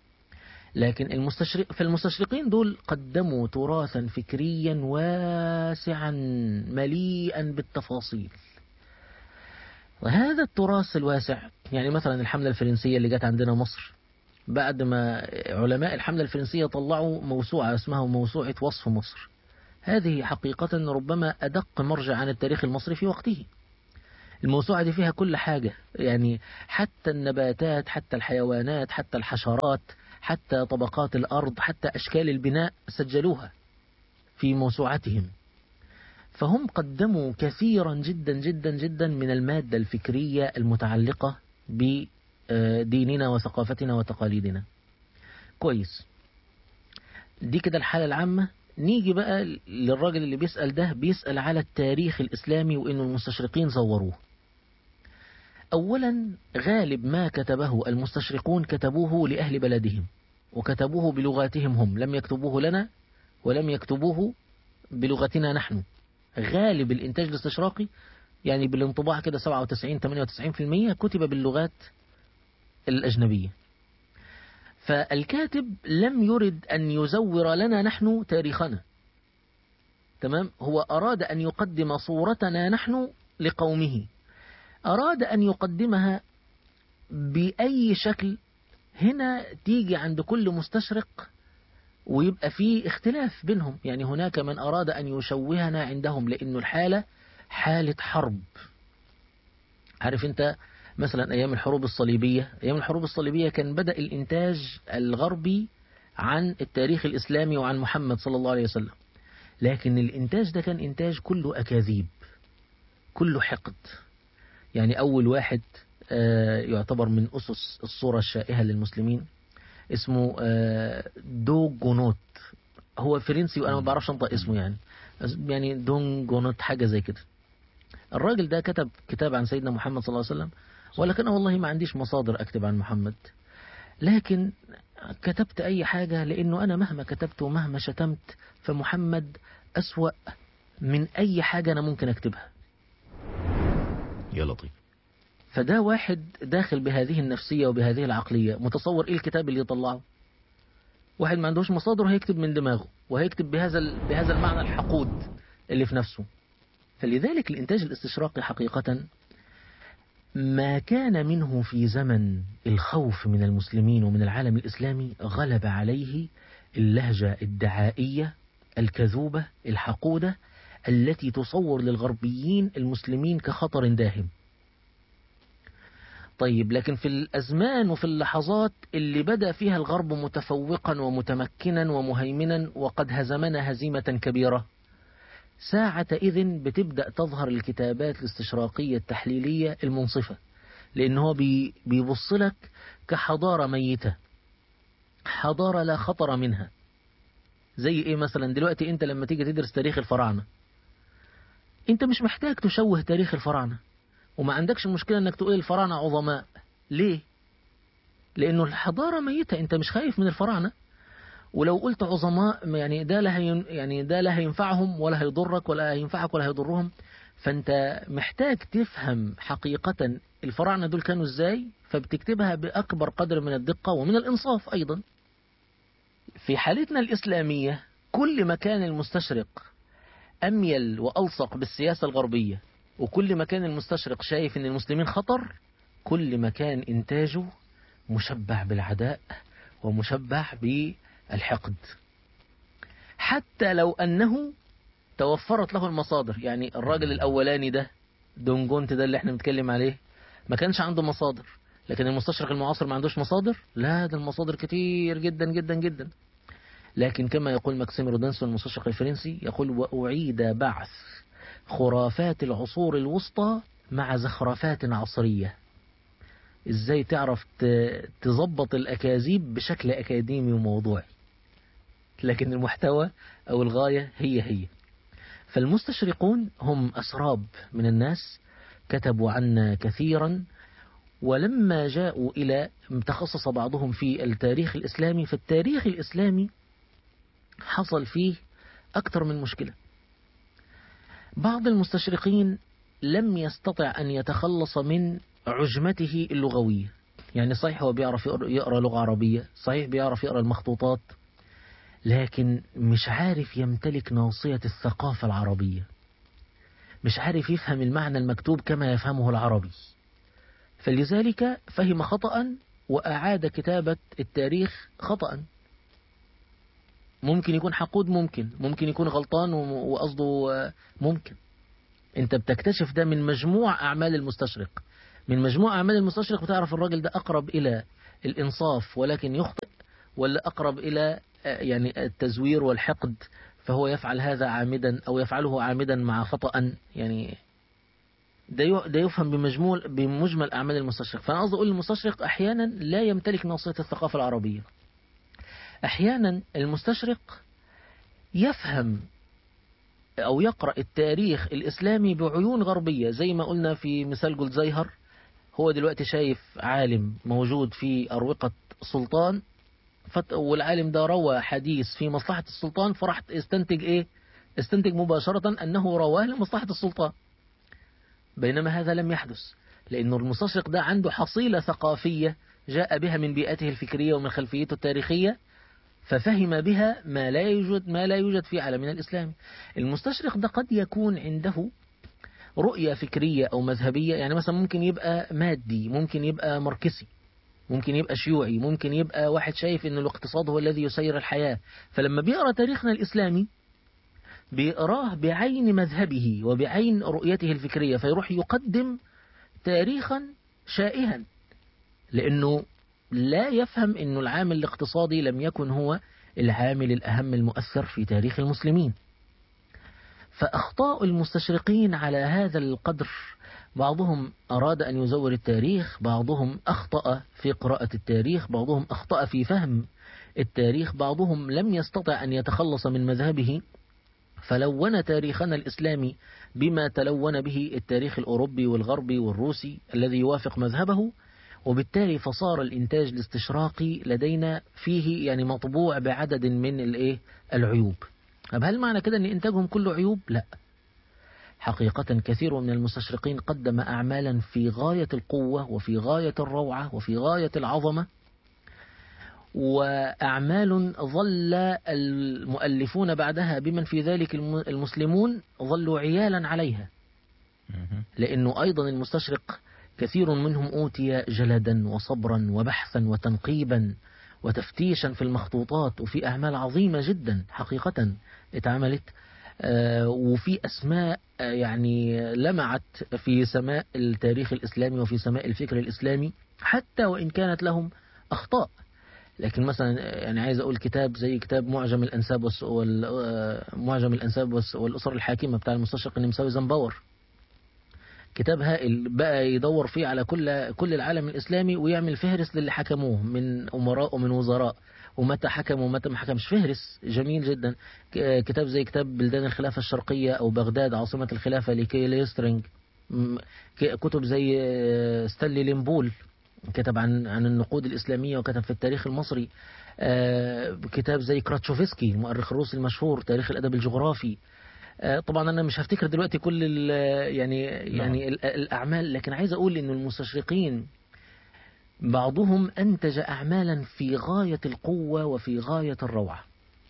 Speaker 1: لكن المستشرق فالمستشرقين دول قدموا تراثا فكريا واسعا مليئا بالتفاصيل وهذا التراث الواسع يعني مثلا الحملة الفرنسية اللي جت عندنا مصر بعد ما علماء الحملة الفرنسية طلعوا موسوعة اسمها موسوعة وصف مصر هذه حقيقة ربما أدق مرجع عن التاريخ المصري في وقته الموسوعة دي فيها كل حاجة يعني حتى النباتات حتى الحيوانات حتى الحشرات حتى طبقات الأرض حتى أشكال البناء سجلوها في موسوعتهم فهم قدموا كثيرا جدا جدا جدا من المادة الفكرية المتعلقة بديننا وثقافتنا وتقاليدنا كويس دي كده الحالة العامة نيجي بقى للراجل اللي بيسأل ده بيسأل على التاريخ الإسلامي وإنه المستشرقين زوروه أولا غالب ما كتبه المستشرقون كتبوه لأهل بلدهم وكتبوه بلغاتهم هم لم يكتبوه لنا ولم يكتبوه بلغتنا نحن غالب الإنتاج الاستشراقي يعني بالانطباع كده 97-98% كتب باللغات الأجنبية فالكاتب لم يرد أن يزور لنا نحن تاريخنا تمام هو أراد أن يقدم صورتنا نحن لقومه أراد أن يقدمها بأي شكل هنا تيجي عند كل مستشرق ويبقى في اختلاف بينهم يعني هناك من أراد أن يشوهنا عندهم لأنه الحالة حالة حرب عارف أنت مثلا أيام الحروب الصليبية أيام الحروب الصليبية كان بدأ الإنتاج الغربي عن التاريخ الإسلامي وعن محمد صلى الله عليه وسلم لكن الإنتاج ده كان إنتاج كله أكاذيب كله حقد يعني أول واحد يعتبر من أسس الصورة الشائهة للمسلمين اسمه دو جونوت هو فرنسي وأنا ما بعرفش أنطق اسمه يعني يعني دون جونوت حاجة زي كده الراجل ده كتب كتاب عن سيدنا محمد صلى الله عليه وسلم ولكن والله ما عنديش مصادر أكتب عن محمد لكن كتبت أي حاجة لأنه أنا مهما كتبت ومهما شتمت فمحمد أسوأ من أي حاجة أنا ممكن أكتبها
Speaker 2: يا لطيف
Speaker 1: فده واحد داخل بهذه النفسية وبهذه العقلية متصور إيه الكتاب اللي يطلعه واحد ما عندهوش مصادر هيكتب من دماغه وهيكتب بهذا بهذا المعنى الحقود اللي في نفسه فلذلك الإنتاج الاستشراقي حقيقة ما كان منه في زمن الخوف من المسلمين ومن العالم الإسلامي غلب عليه اللهجة الدعائية الكذوبة الحقودة التي تصور للغربيين المسلمين كخطر داهم طيب لكن في الأزمان وفي اللحظات اللي بدأ فيها الغرب متفوقا ومتمكنا ومهيمنا وقد هزمنا هزيمة كبيرة ساعة إذن بتبدأ تظهر الكتابات الاستشراقية التحليلية المنصفة لأن هو بي بيبص لك كحضارة ميتة حضارة لا خطر منها زي إيه مثلا دلوقتي أنت لما تيجي تدرس تاريخ الفراعنة أنت مش محتاج تشوه تاريخ الفراعنة وما عندكش مشكلة أنك تقول الفراعنة عظماء ليه؟ لأنه الحضارة ميتة أنت مش خايف من الفراعنة ولو قلت عظماء يعني ده لا يعني ده لا هينفعهم ولا هيضرك ولا هينفعك ولا هيضرهم فانت محتاج تفهم حقيقة الفراعنة دول كانوا ازاي فبتكتبها بأكبر قدر من الدقة ومن الإنصاف أيضا في حالتنا الإسلامية كل ما كان المستشرق أميل وألصق بالسياسة الغربية وكل ما كان المستشرق شايف أن المسلمين خطر كل ما كان إنتاجه مشبع بالعداء ومشبع بالحقد حتى لو أنه توفرت له المصادر يعني الراجل الأولاني ده دونجونت ده اللي احنا بنتكلم عليه ما كانش عنده مصادر لكن المستشرق المعاصر ما عندوش مصادر لا ده المصادر كتير جدا جدا جدا لكن كما يقول ماكسيم رودنسون المستشرق الفرنسي يقول وأعيد بعث خرافات العصور الوسطى مع زخرفات عصرية ازاي تعرف تظبط الأكاذيب بشكل أكاديمي وموضوعي لكن المحتوى أو الغاية هي هي فالمستشرقون هم أسراب من الناس كتبوا عنا كثيرا ولما جاءوا إلى تخصص بعضهم في التاريخ الإسلامي فالتاريخ الإسلامي حصل فيه أكثر من مشكلة بعض المستشرقين لم يستطع أن يتخلص من عجمته اللغوية يعني صحيح هو بيعرف يقرأ لغة عربية صحيح بيعرف يقرأ المخطوطات لكن مش عارف يمتلك ناصية الثقافة العربية مش عارف يفهم المعنى المكتوب كما يفهمه العربي فلذلك فهم خطأ وأعاد كتابة التاريخ خطأ ممكن يكون حقود ممكن ممكن يكون غلطان وقصده ممكن انت بتكتشف ده من مجموع أعمال المستشرق من مجموع أعمال المستشرق بتعرف الراجل ده أقرب إلى الإنصاف ولكن يخطئ ولا أقرب إلى يعني التزوير والحقد فهو يفعل هذا عامدا أو يفعله عامدا مع خطأ يعني ده ده يفهم بمجمول بمجمل أعمال المستشرق فأنا قصدي أقول المستشرق أحيانا لا يمتلك ناصية الثقافة العربية أحيانا المستشرق يفهم أو يقرأ التاريخ الإسلامي بعيون غربية زي ما قلنا في مثال جولدزايهر هو دلوقتي شايف عالم موجود في أروقة سلطان والعالم ده روى حديث في مصلحة السلطان فراح استنتج إيه استنتج مباشرة أنه رواه لمصلحة السلطان بينما هذا لم يحدث لأن المستشرق ده عنده حصيلة ثقافية جاء بها من بيئته الفكرية ومن خلفيته التاريخية ففهم بها ما لا يوجد ما لا يوجد في عالمنا الإسلامي المستشرق ده قد يكون عنده رؤية فكرية أو مذهبية يعني مثلا ممكن يبقى مادي ممكن يبقى ماركسي ممكن يبقى شيوعي ممكن يبقى واحد شايف ان الاقتصاد هو الذي يسير الحياة فلما بيقرأ تاريخنا الإسلامي بيقراه بعين مذهبه وبعين رؤيته الفكرية فيروح يقدم تاريخا شائها لأنه لا يفهم أن العامل الاقتصادي لم يكن هو العامل الأهم المؤثر في تاريخ المسلمين فأخطاء المستشرقين على هذا القدر بعضهم أراد أن يزور التاريخ بعضهم أخطأ في قراءة التاريخ بعضهم أخطأ في فهم التاريخ بعضهم لم يستطع أن يتخلص من مذهبه فلون تاريخنا الإسلامي بما تلون به التاريخ الأوروبي والغربي والروسي الذي يوافق مذهبه وبالتالي فصار الإنتاج الاستشراقي لدينا فيه يعني مطبوع بعدد من الإيه العيوب طب هل معنى كده أن إنتاجهم كله عيوب؟ لا حقيقة كثير من المستشرقين قدم أعمالا في غاية القوة وفي غاية الروعة وفي غاية العظمة وأعمال ظل المؤلفون بعدها بمن في ذلك المسلمون ظلوا عيالا عليها لأنه أيضا المستشرق كثير منهم أوتي جلدا وصبرا وبحثا وتنقيبا وتفتيشا في المخطوطات وفي أعمال عظيمة جدا حقيقة اتعملت وفي أسماء يعني لمعت في سماء التاريخ الإسلامي وفي سماء الفكر الإسلامي حتى وإن كانت لهم أخطاء لكن مثلا يعني عايز أقول كتاب زي كتاب معجم الأنساب معجم الأنساب والأسر الحاكمة بتاع المستشرق النمساوي زنباور كتاب هائل بقى يدور فيه على كل كل العالم الإسلامي ويعمل فهرس للي حكموه من أمراء ومن وزراء ومتى حكم ومتى ما حكمش فهرس جميل جدا كتاب زي كتاب بلدان الخلافة الشرقية أو بغداد عاصمة الخلافة لكي ليسترينج كتب زي ستانلي ليمبول كتب عن عن النقود الإسلامية وكتب في التاريخ المصري كتاب زي كراتشوفسكي المؤرخ الروسي المشهور تاريخ الأدب الجغرافي طبعا أنا مش هفتكر دلوقتي كل يعني يعني الأعمال لكن عايز أقول إن المستشرقين بعضهم أنتج أعمالا في غاية القوة وفي غاية الروعة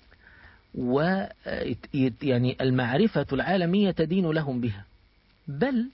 Speaker 1: و يعني المعرفة العالمية تدين لهم بها بل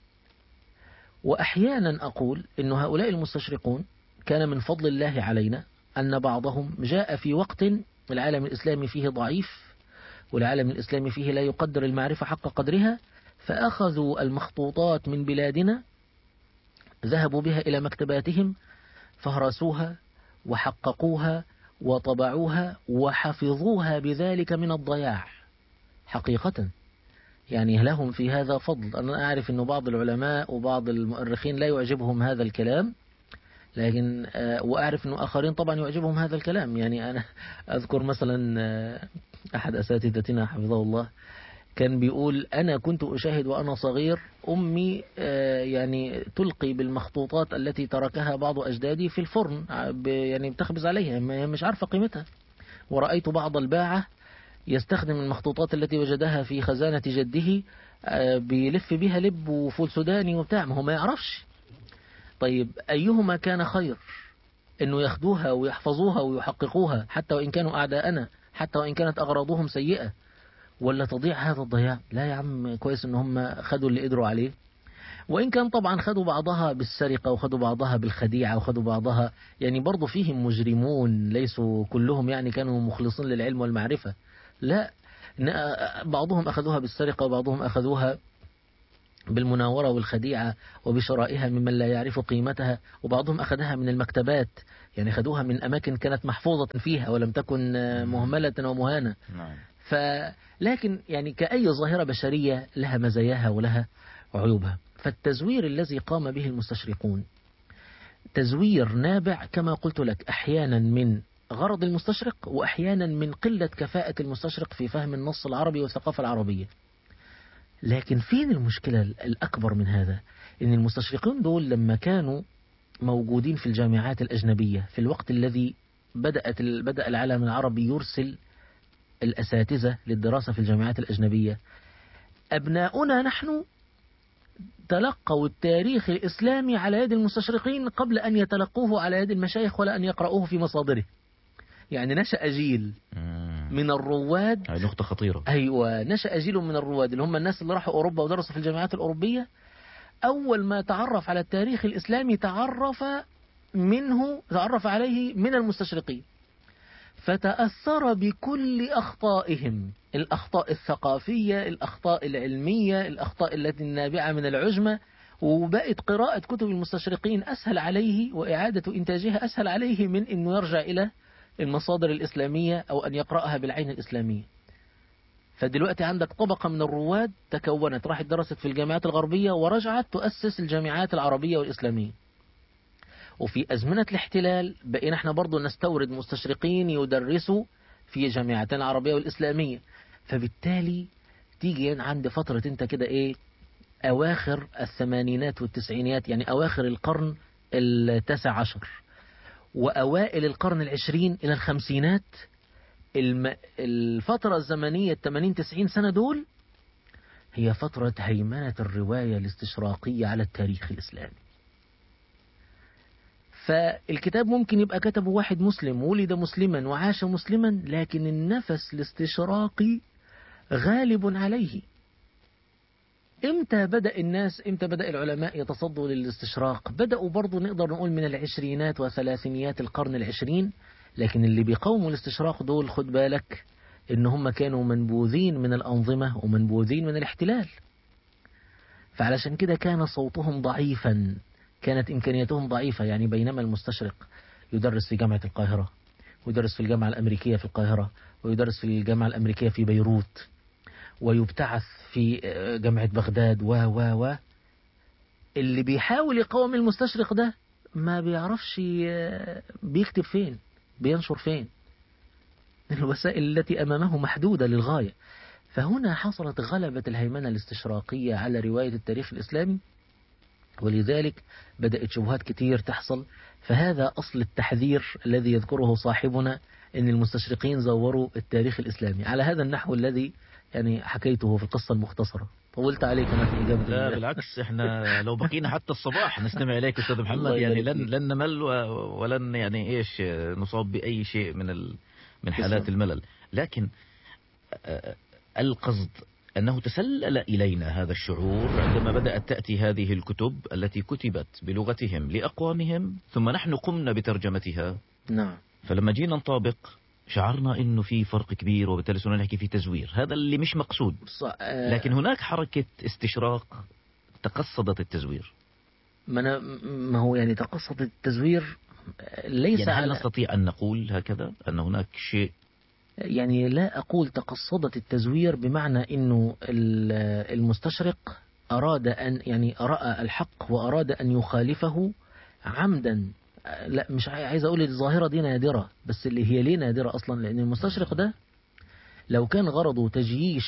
Speaker 1: وأحيانا أقول أن هؤلاء المستشرقون كان من فضل الله علينا أن بعضهم جاء في وقت العالم الإسلامي فيه ضعيف والعالم الإسلامي فيه لا يقدر المعرفة حق قدرها فأخذوا المخطوطات من بلادنا ذهبوا بها إلى مكتباتهم فهرسوها وحققوها وطبعوها وحفظوها بذلك من الضياع حقيقة يعني لهم في هذا فضل أنا أعرف أن بعض العلماء وبعض المؤرخين لا يعجبهم هذا الكلام لكن وأعرف أن آخرين طبعا يعجبهم هذا الكلام يعني أنا أذكر مثلا أحد أساتذتنا حفظه الله كان بيقول أنا كنت أشاهد وأنا صغير أمي يعني تلقي بالمخطوطات التي تركها بعض أجدادي في الفرن يعني بتخبز عليها مش عارفة قيمتها ورأيت بعض الباعة يستخدم المخطوطات التي وجدها في خزانة جده بيلف بها لب وفول سوداني وبتاع ما هو ما يعرفش طيب أيهما كان خير أنه ياخدوها ويحفظوها ويحققوها حتى وإن كانوا أعداءنا حتى وإن كانت أغراضهم سيئة ولا تضيع هذا الضياع لا يا عم كويس ان هم خدوا اللي قدروا عليه وإن كان طبعا خدوا بعضها بالسرقة وخدوا بعضها بالخديعة وخدوا بعضها يعني برضو فيهم مجرمون ليسوا كلهم يعني كانوا مخلصين للعلم والمعرفة لا بعضهم أخذوها بالسرقة وبعضهم أخذوها بالمناورة والخديعة وبشرائها ممن لا يعرف قيمتها وبعضهم أخذها من المكتبات يعني أخذوها من أماكن كانت محفوظة فيها ولم تكن مهملة ومهانة
Speaker 2: نعم
Speaker 1: ف لكن يعني كأي ظاهرة بشرية لها مزاياها ولها عيوبها فالتزوير الذي قام به المستشرقون تزوير نابع كما قلت لك أحيانا من غرض المستشرق وأحيانا من قلة كفاءة المستشرق في فهم النص العربي والثقافة العربية لكن فين المشكلة الأكبر من هذا إن المستشرقين دول لما كانوا موجودين في الجامعات الأجنبية في الوقت الذي بدأت بدأ العالم العربي يرسل الأساتذة للدراسة في الجامعات الأجنبية أبناؤنا نحن تلقوا التاريخ الإسلامي على يد المستشرقين قبل أن يتلقوه على يد المشايخ ولا أن يقرأوه في مصادره يعني نشأ جيل من الرواد
Speaker 2: هذه نقطة خطيرة
Speaker 1: أيوة نشأ جيل من الرواد اللي هم الناس اللي راحوا أوروبا ودرسوا في الجامعات الأوروبية أول ما تعرف على التاريخ الإسلامي تعرف منه تعرف عليه من المستشرقين فتأثر بكل أخطائهم الأخطاء الثقافية الأخطاء العلمية الأخطاء التي النابعة من العجمة وبقت قراءة كتب المستشرقين أسهل عليه وإعادة إنتاجها أسهل عليه من أنه يرجع إلى المصادر الإسلامية أو أن يقرأها بالعين الإسلامية فدلوقتي عندك طبقة من الرواد تكونت راحت درست في الجامعات الغربية ورجعت تؤسس الجامعات العربية والإسلامية وفي أزمنة الاحتلال بقينا احنا برضو نستورد مستشرقين يدرسوا في جامعتنا العربية والإسلامية فبالتالي تيجي عند فترة انت كده ايه أواخر الثمانينات والتسعينيات يعني أواخر القرن التاسع عشر وأوائل القرن العشرين إلى الخمسينات الم... الفترة الزمنية الثمانين تسعين سنة دول هي فترة هيمنة الرواية الاستشراقية على التاريخ الإسلامي فالكتاب ممكن يبقى كتبه واحد مسلم ولد مسلما وعاش مسلما لكن النفس الاستشراقي غالب عليه امتى بدأ الناس امتى بدأ العلماء يتصدوا للاستشراق بدأوا برضو نقدر نقول من العشرينات وثلاثينيات القرن العشرين لكن اللي بيقاوموا الاستشراق دول خد بالك ان هم كانوا منبوذين من الأنظمة ومنبوذين من الاحتلال فعلشان كده كان صوتهم ضعيفا كانت إمكانياتهم ضعيفة يعني بينما المستشرق يدرس في جامعة القاهرة ويدرس في الجامعة الأمريكية في القاهرة ويدرس في الجامعة الأمريكية في بيروت ويبتعث في جامعة بغداد و و و اللي بيحاول يقاوم المستشرق ده ما بيعرفش بيكتب فين بينشر فين الوسائل التي أمامه محدودة للغاية فهنا حصلت غلبة الهيمنة الاستشراقية على رواية التاريخ الإسلامي ولذلك بدأت شبهات كتير تحصل فهذا أصل التحذير الذي يذكره صاحبنا أن المستشرقين زوروا التاريخ الإسلامي على هذا النحو الذي يعني حكيته في القصة المختصرة طولت عليك أنا في إجابة
Speaker 2: لا بالعكس احنا لو بقينا حتى الصباح نستمع إليك أستاذ محمد يعني لن لن نمل ولن يعني إيش نصاب بأي شيء من ال من حالات الملل لكن القصد أنه تسلل إلينا هذا الشعور عندما بدأت تأتي هذه الكتب التي كتبت بلغتهم لأقوامهم ثم نحن قمنا بترجمتها
Speaker 1: نعم
Speaker 2: فلما جينا نطابق شعرنا انه في فرق كبير وبالتالي صرنا نحكي في تزوير هذا اللي مش مقصود لكن هناك حركة استشراق تقصدت التزوير
Speaker 1: ما, أنا ما هو يعني تقصد التزوير ليس
Speaker 2: يعني هل
Speaker 1: على
Speaker 2: نستطيع أن نقول هكذا أن هناك شيء
Speaker 1: يعني لا أقول تقصدت التزوير بمعنى أنه المستشرق أراد أن يعني رأى الحق وأراد أن يخالفه عمدا لا مش عايز أقول الظاهرة دي نادرة بس اللي هي ليه نادرة أصلا لأن المستشرق ده لو كان غرضه تجييش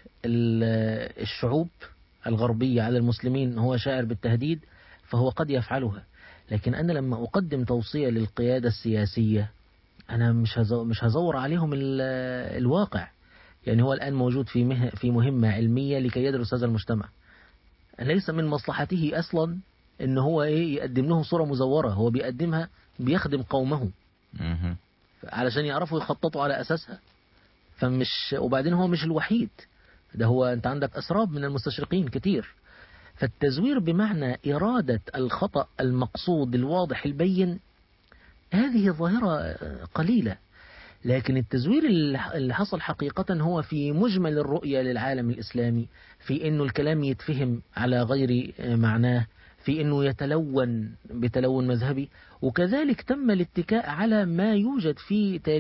Speaker 1: الشعوب الغربية على المسلمين هو شاعر بالتهديد فهو قد يفعلها لكن أنا لما أقدم توصية للقيادة السياسية أنا مش مش هزور عليهم الواقع يعني هو الآن موجود في مه في مهمة علمية لكي يدرس هذا المجتمع ليس من مصلحته أصلا إن هو إيه يقدم لهم صورة مزورة هو بيقدمها بيخدم قومه علشان يعرفوا يخططوا على أساسها فمش وبعدين هو مش الوحيد ده هو أنت عندك أسراب من المستشرقين كتير فالتزوير بمعنى إرادة الخطأ المقصود الواضح البين هذه ظاهرة قليلة لكن التزوير اللي حصل حقيقة هو في مجمل الرؤية للعالم الإسلامي في أنه الكلام يتفهم على غير معناه في أنه يتلون بتلون مذهبي وكذلك تم الاتكاء على ما يوجد في تاريخ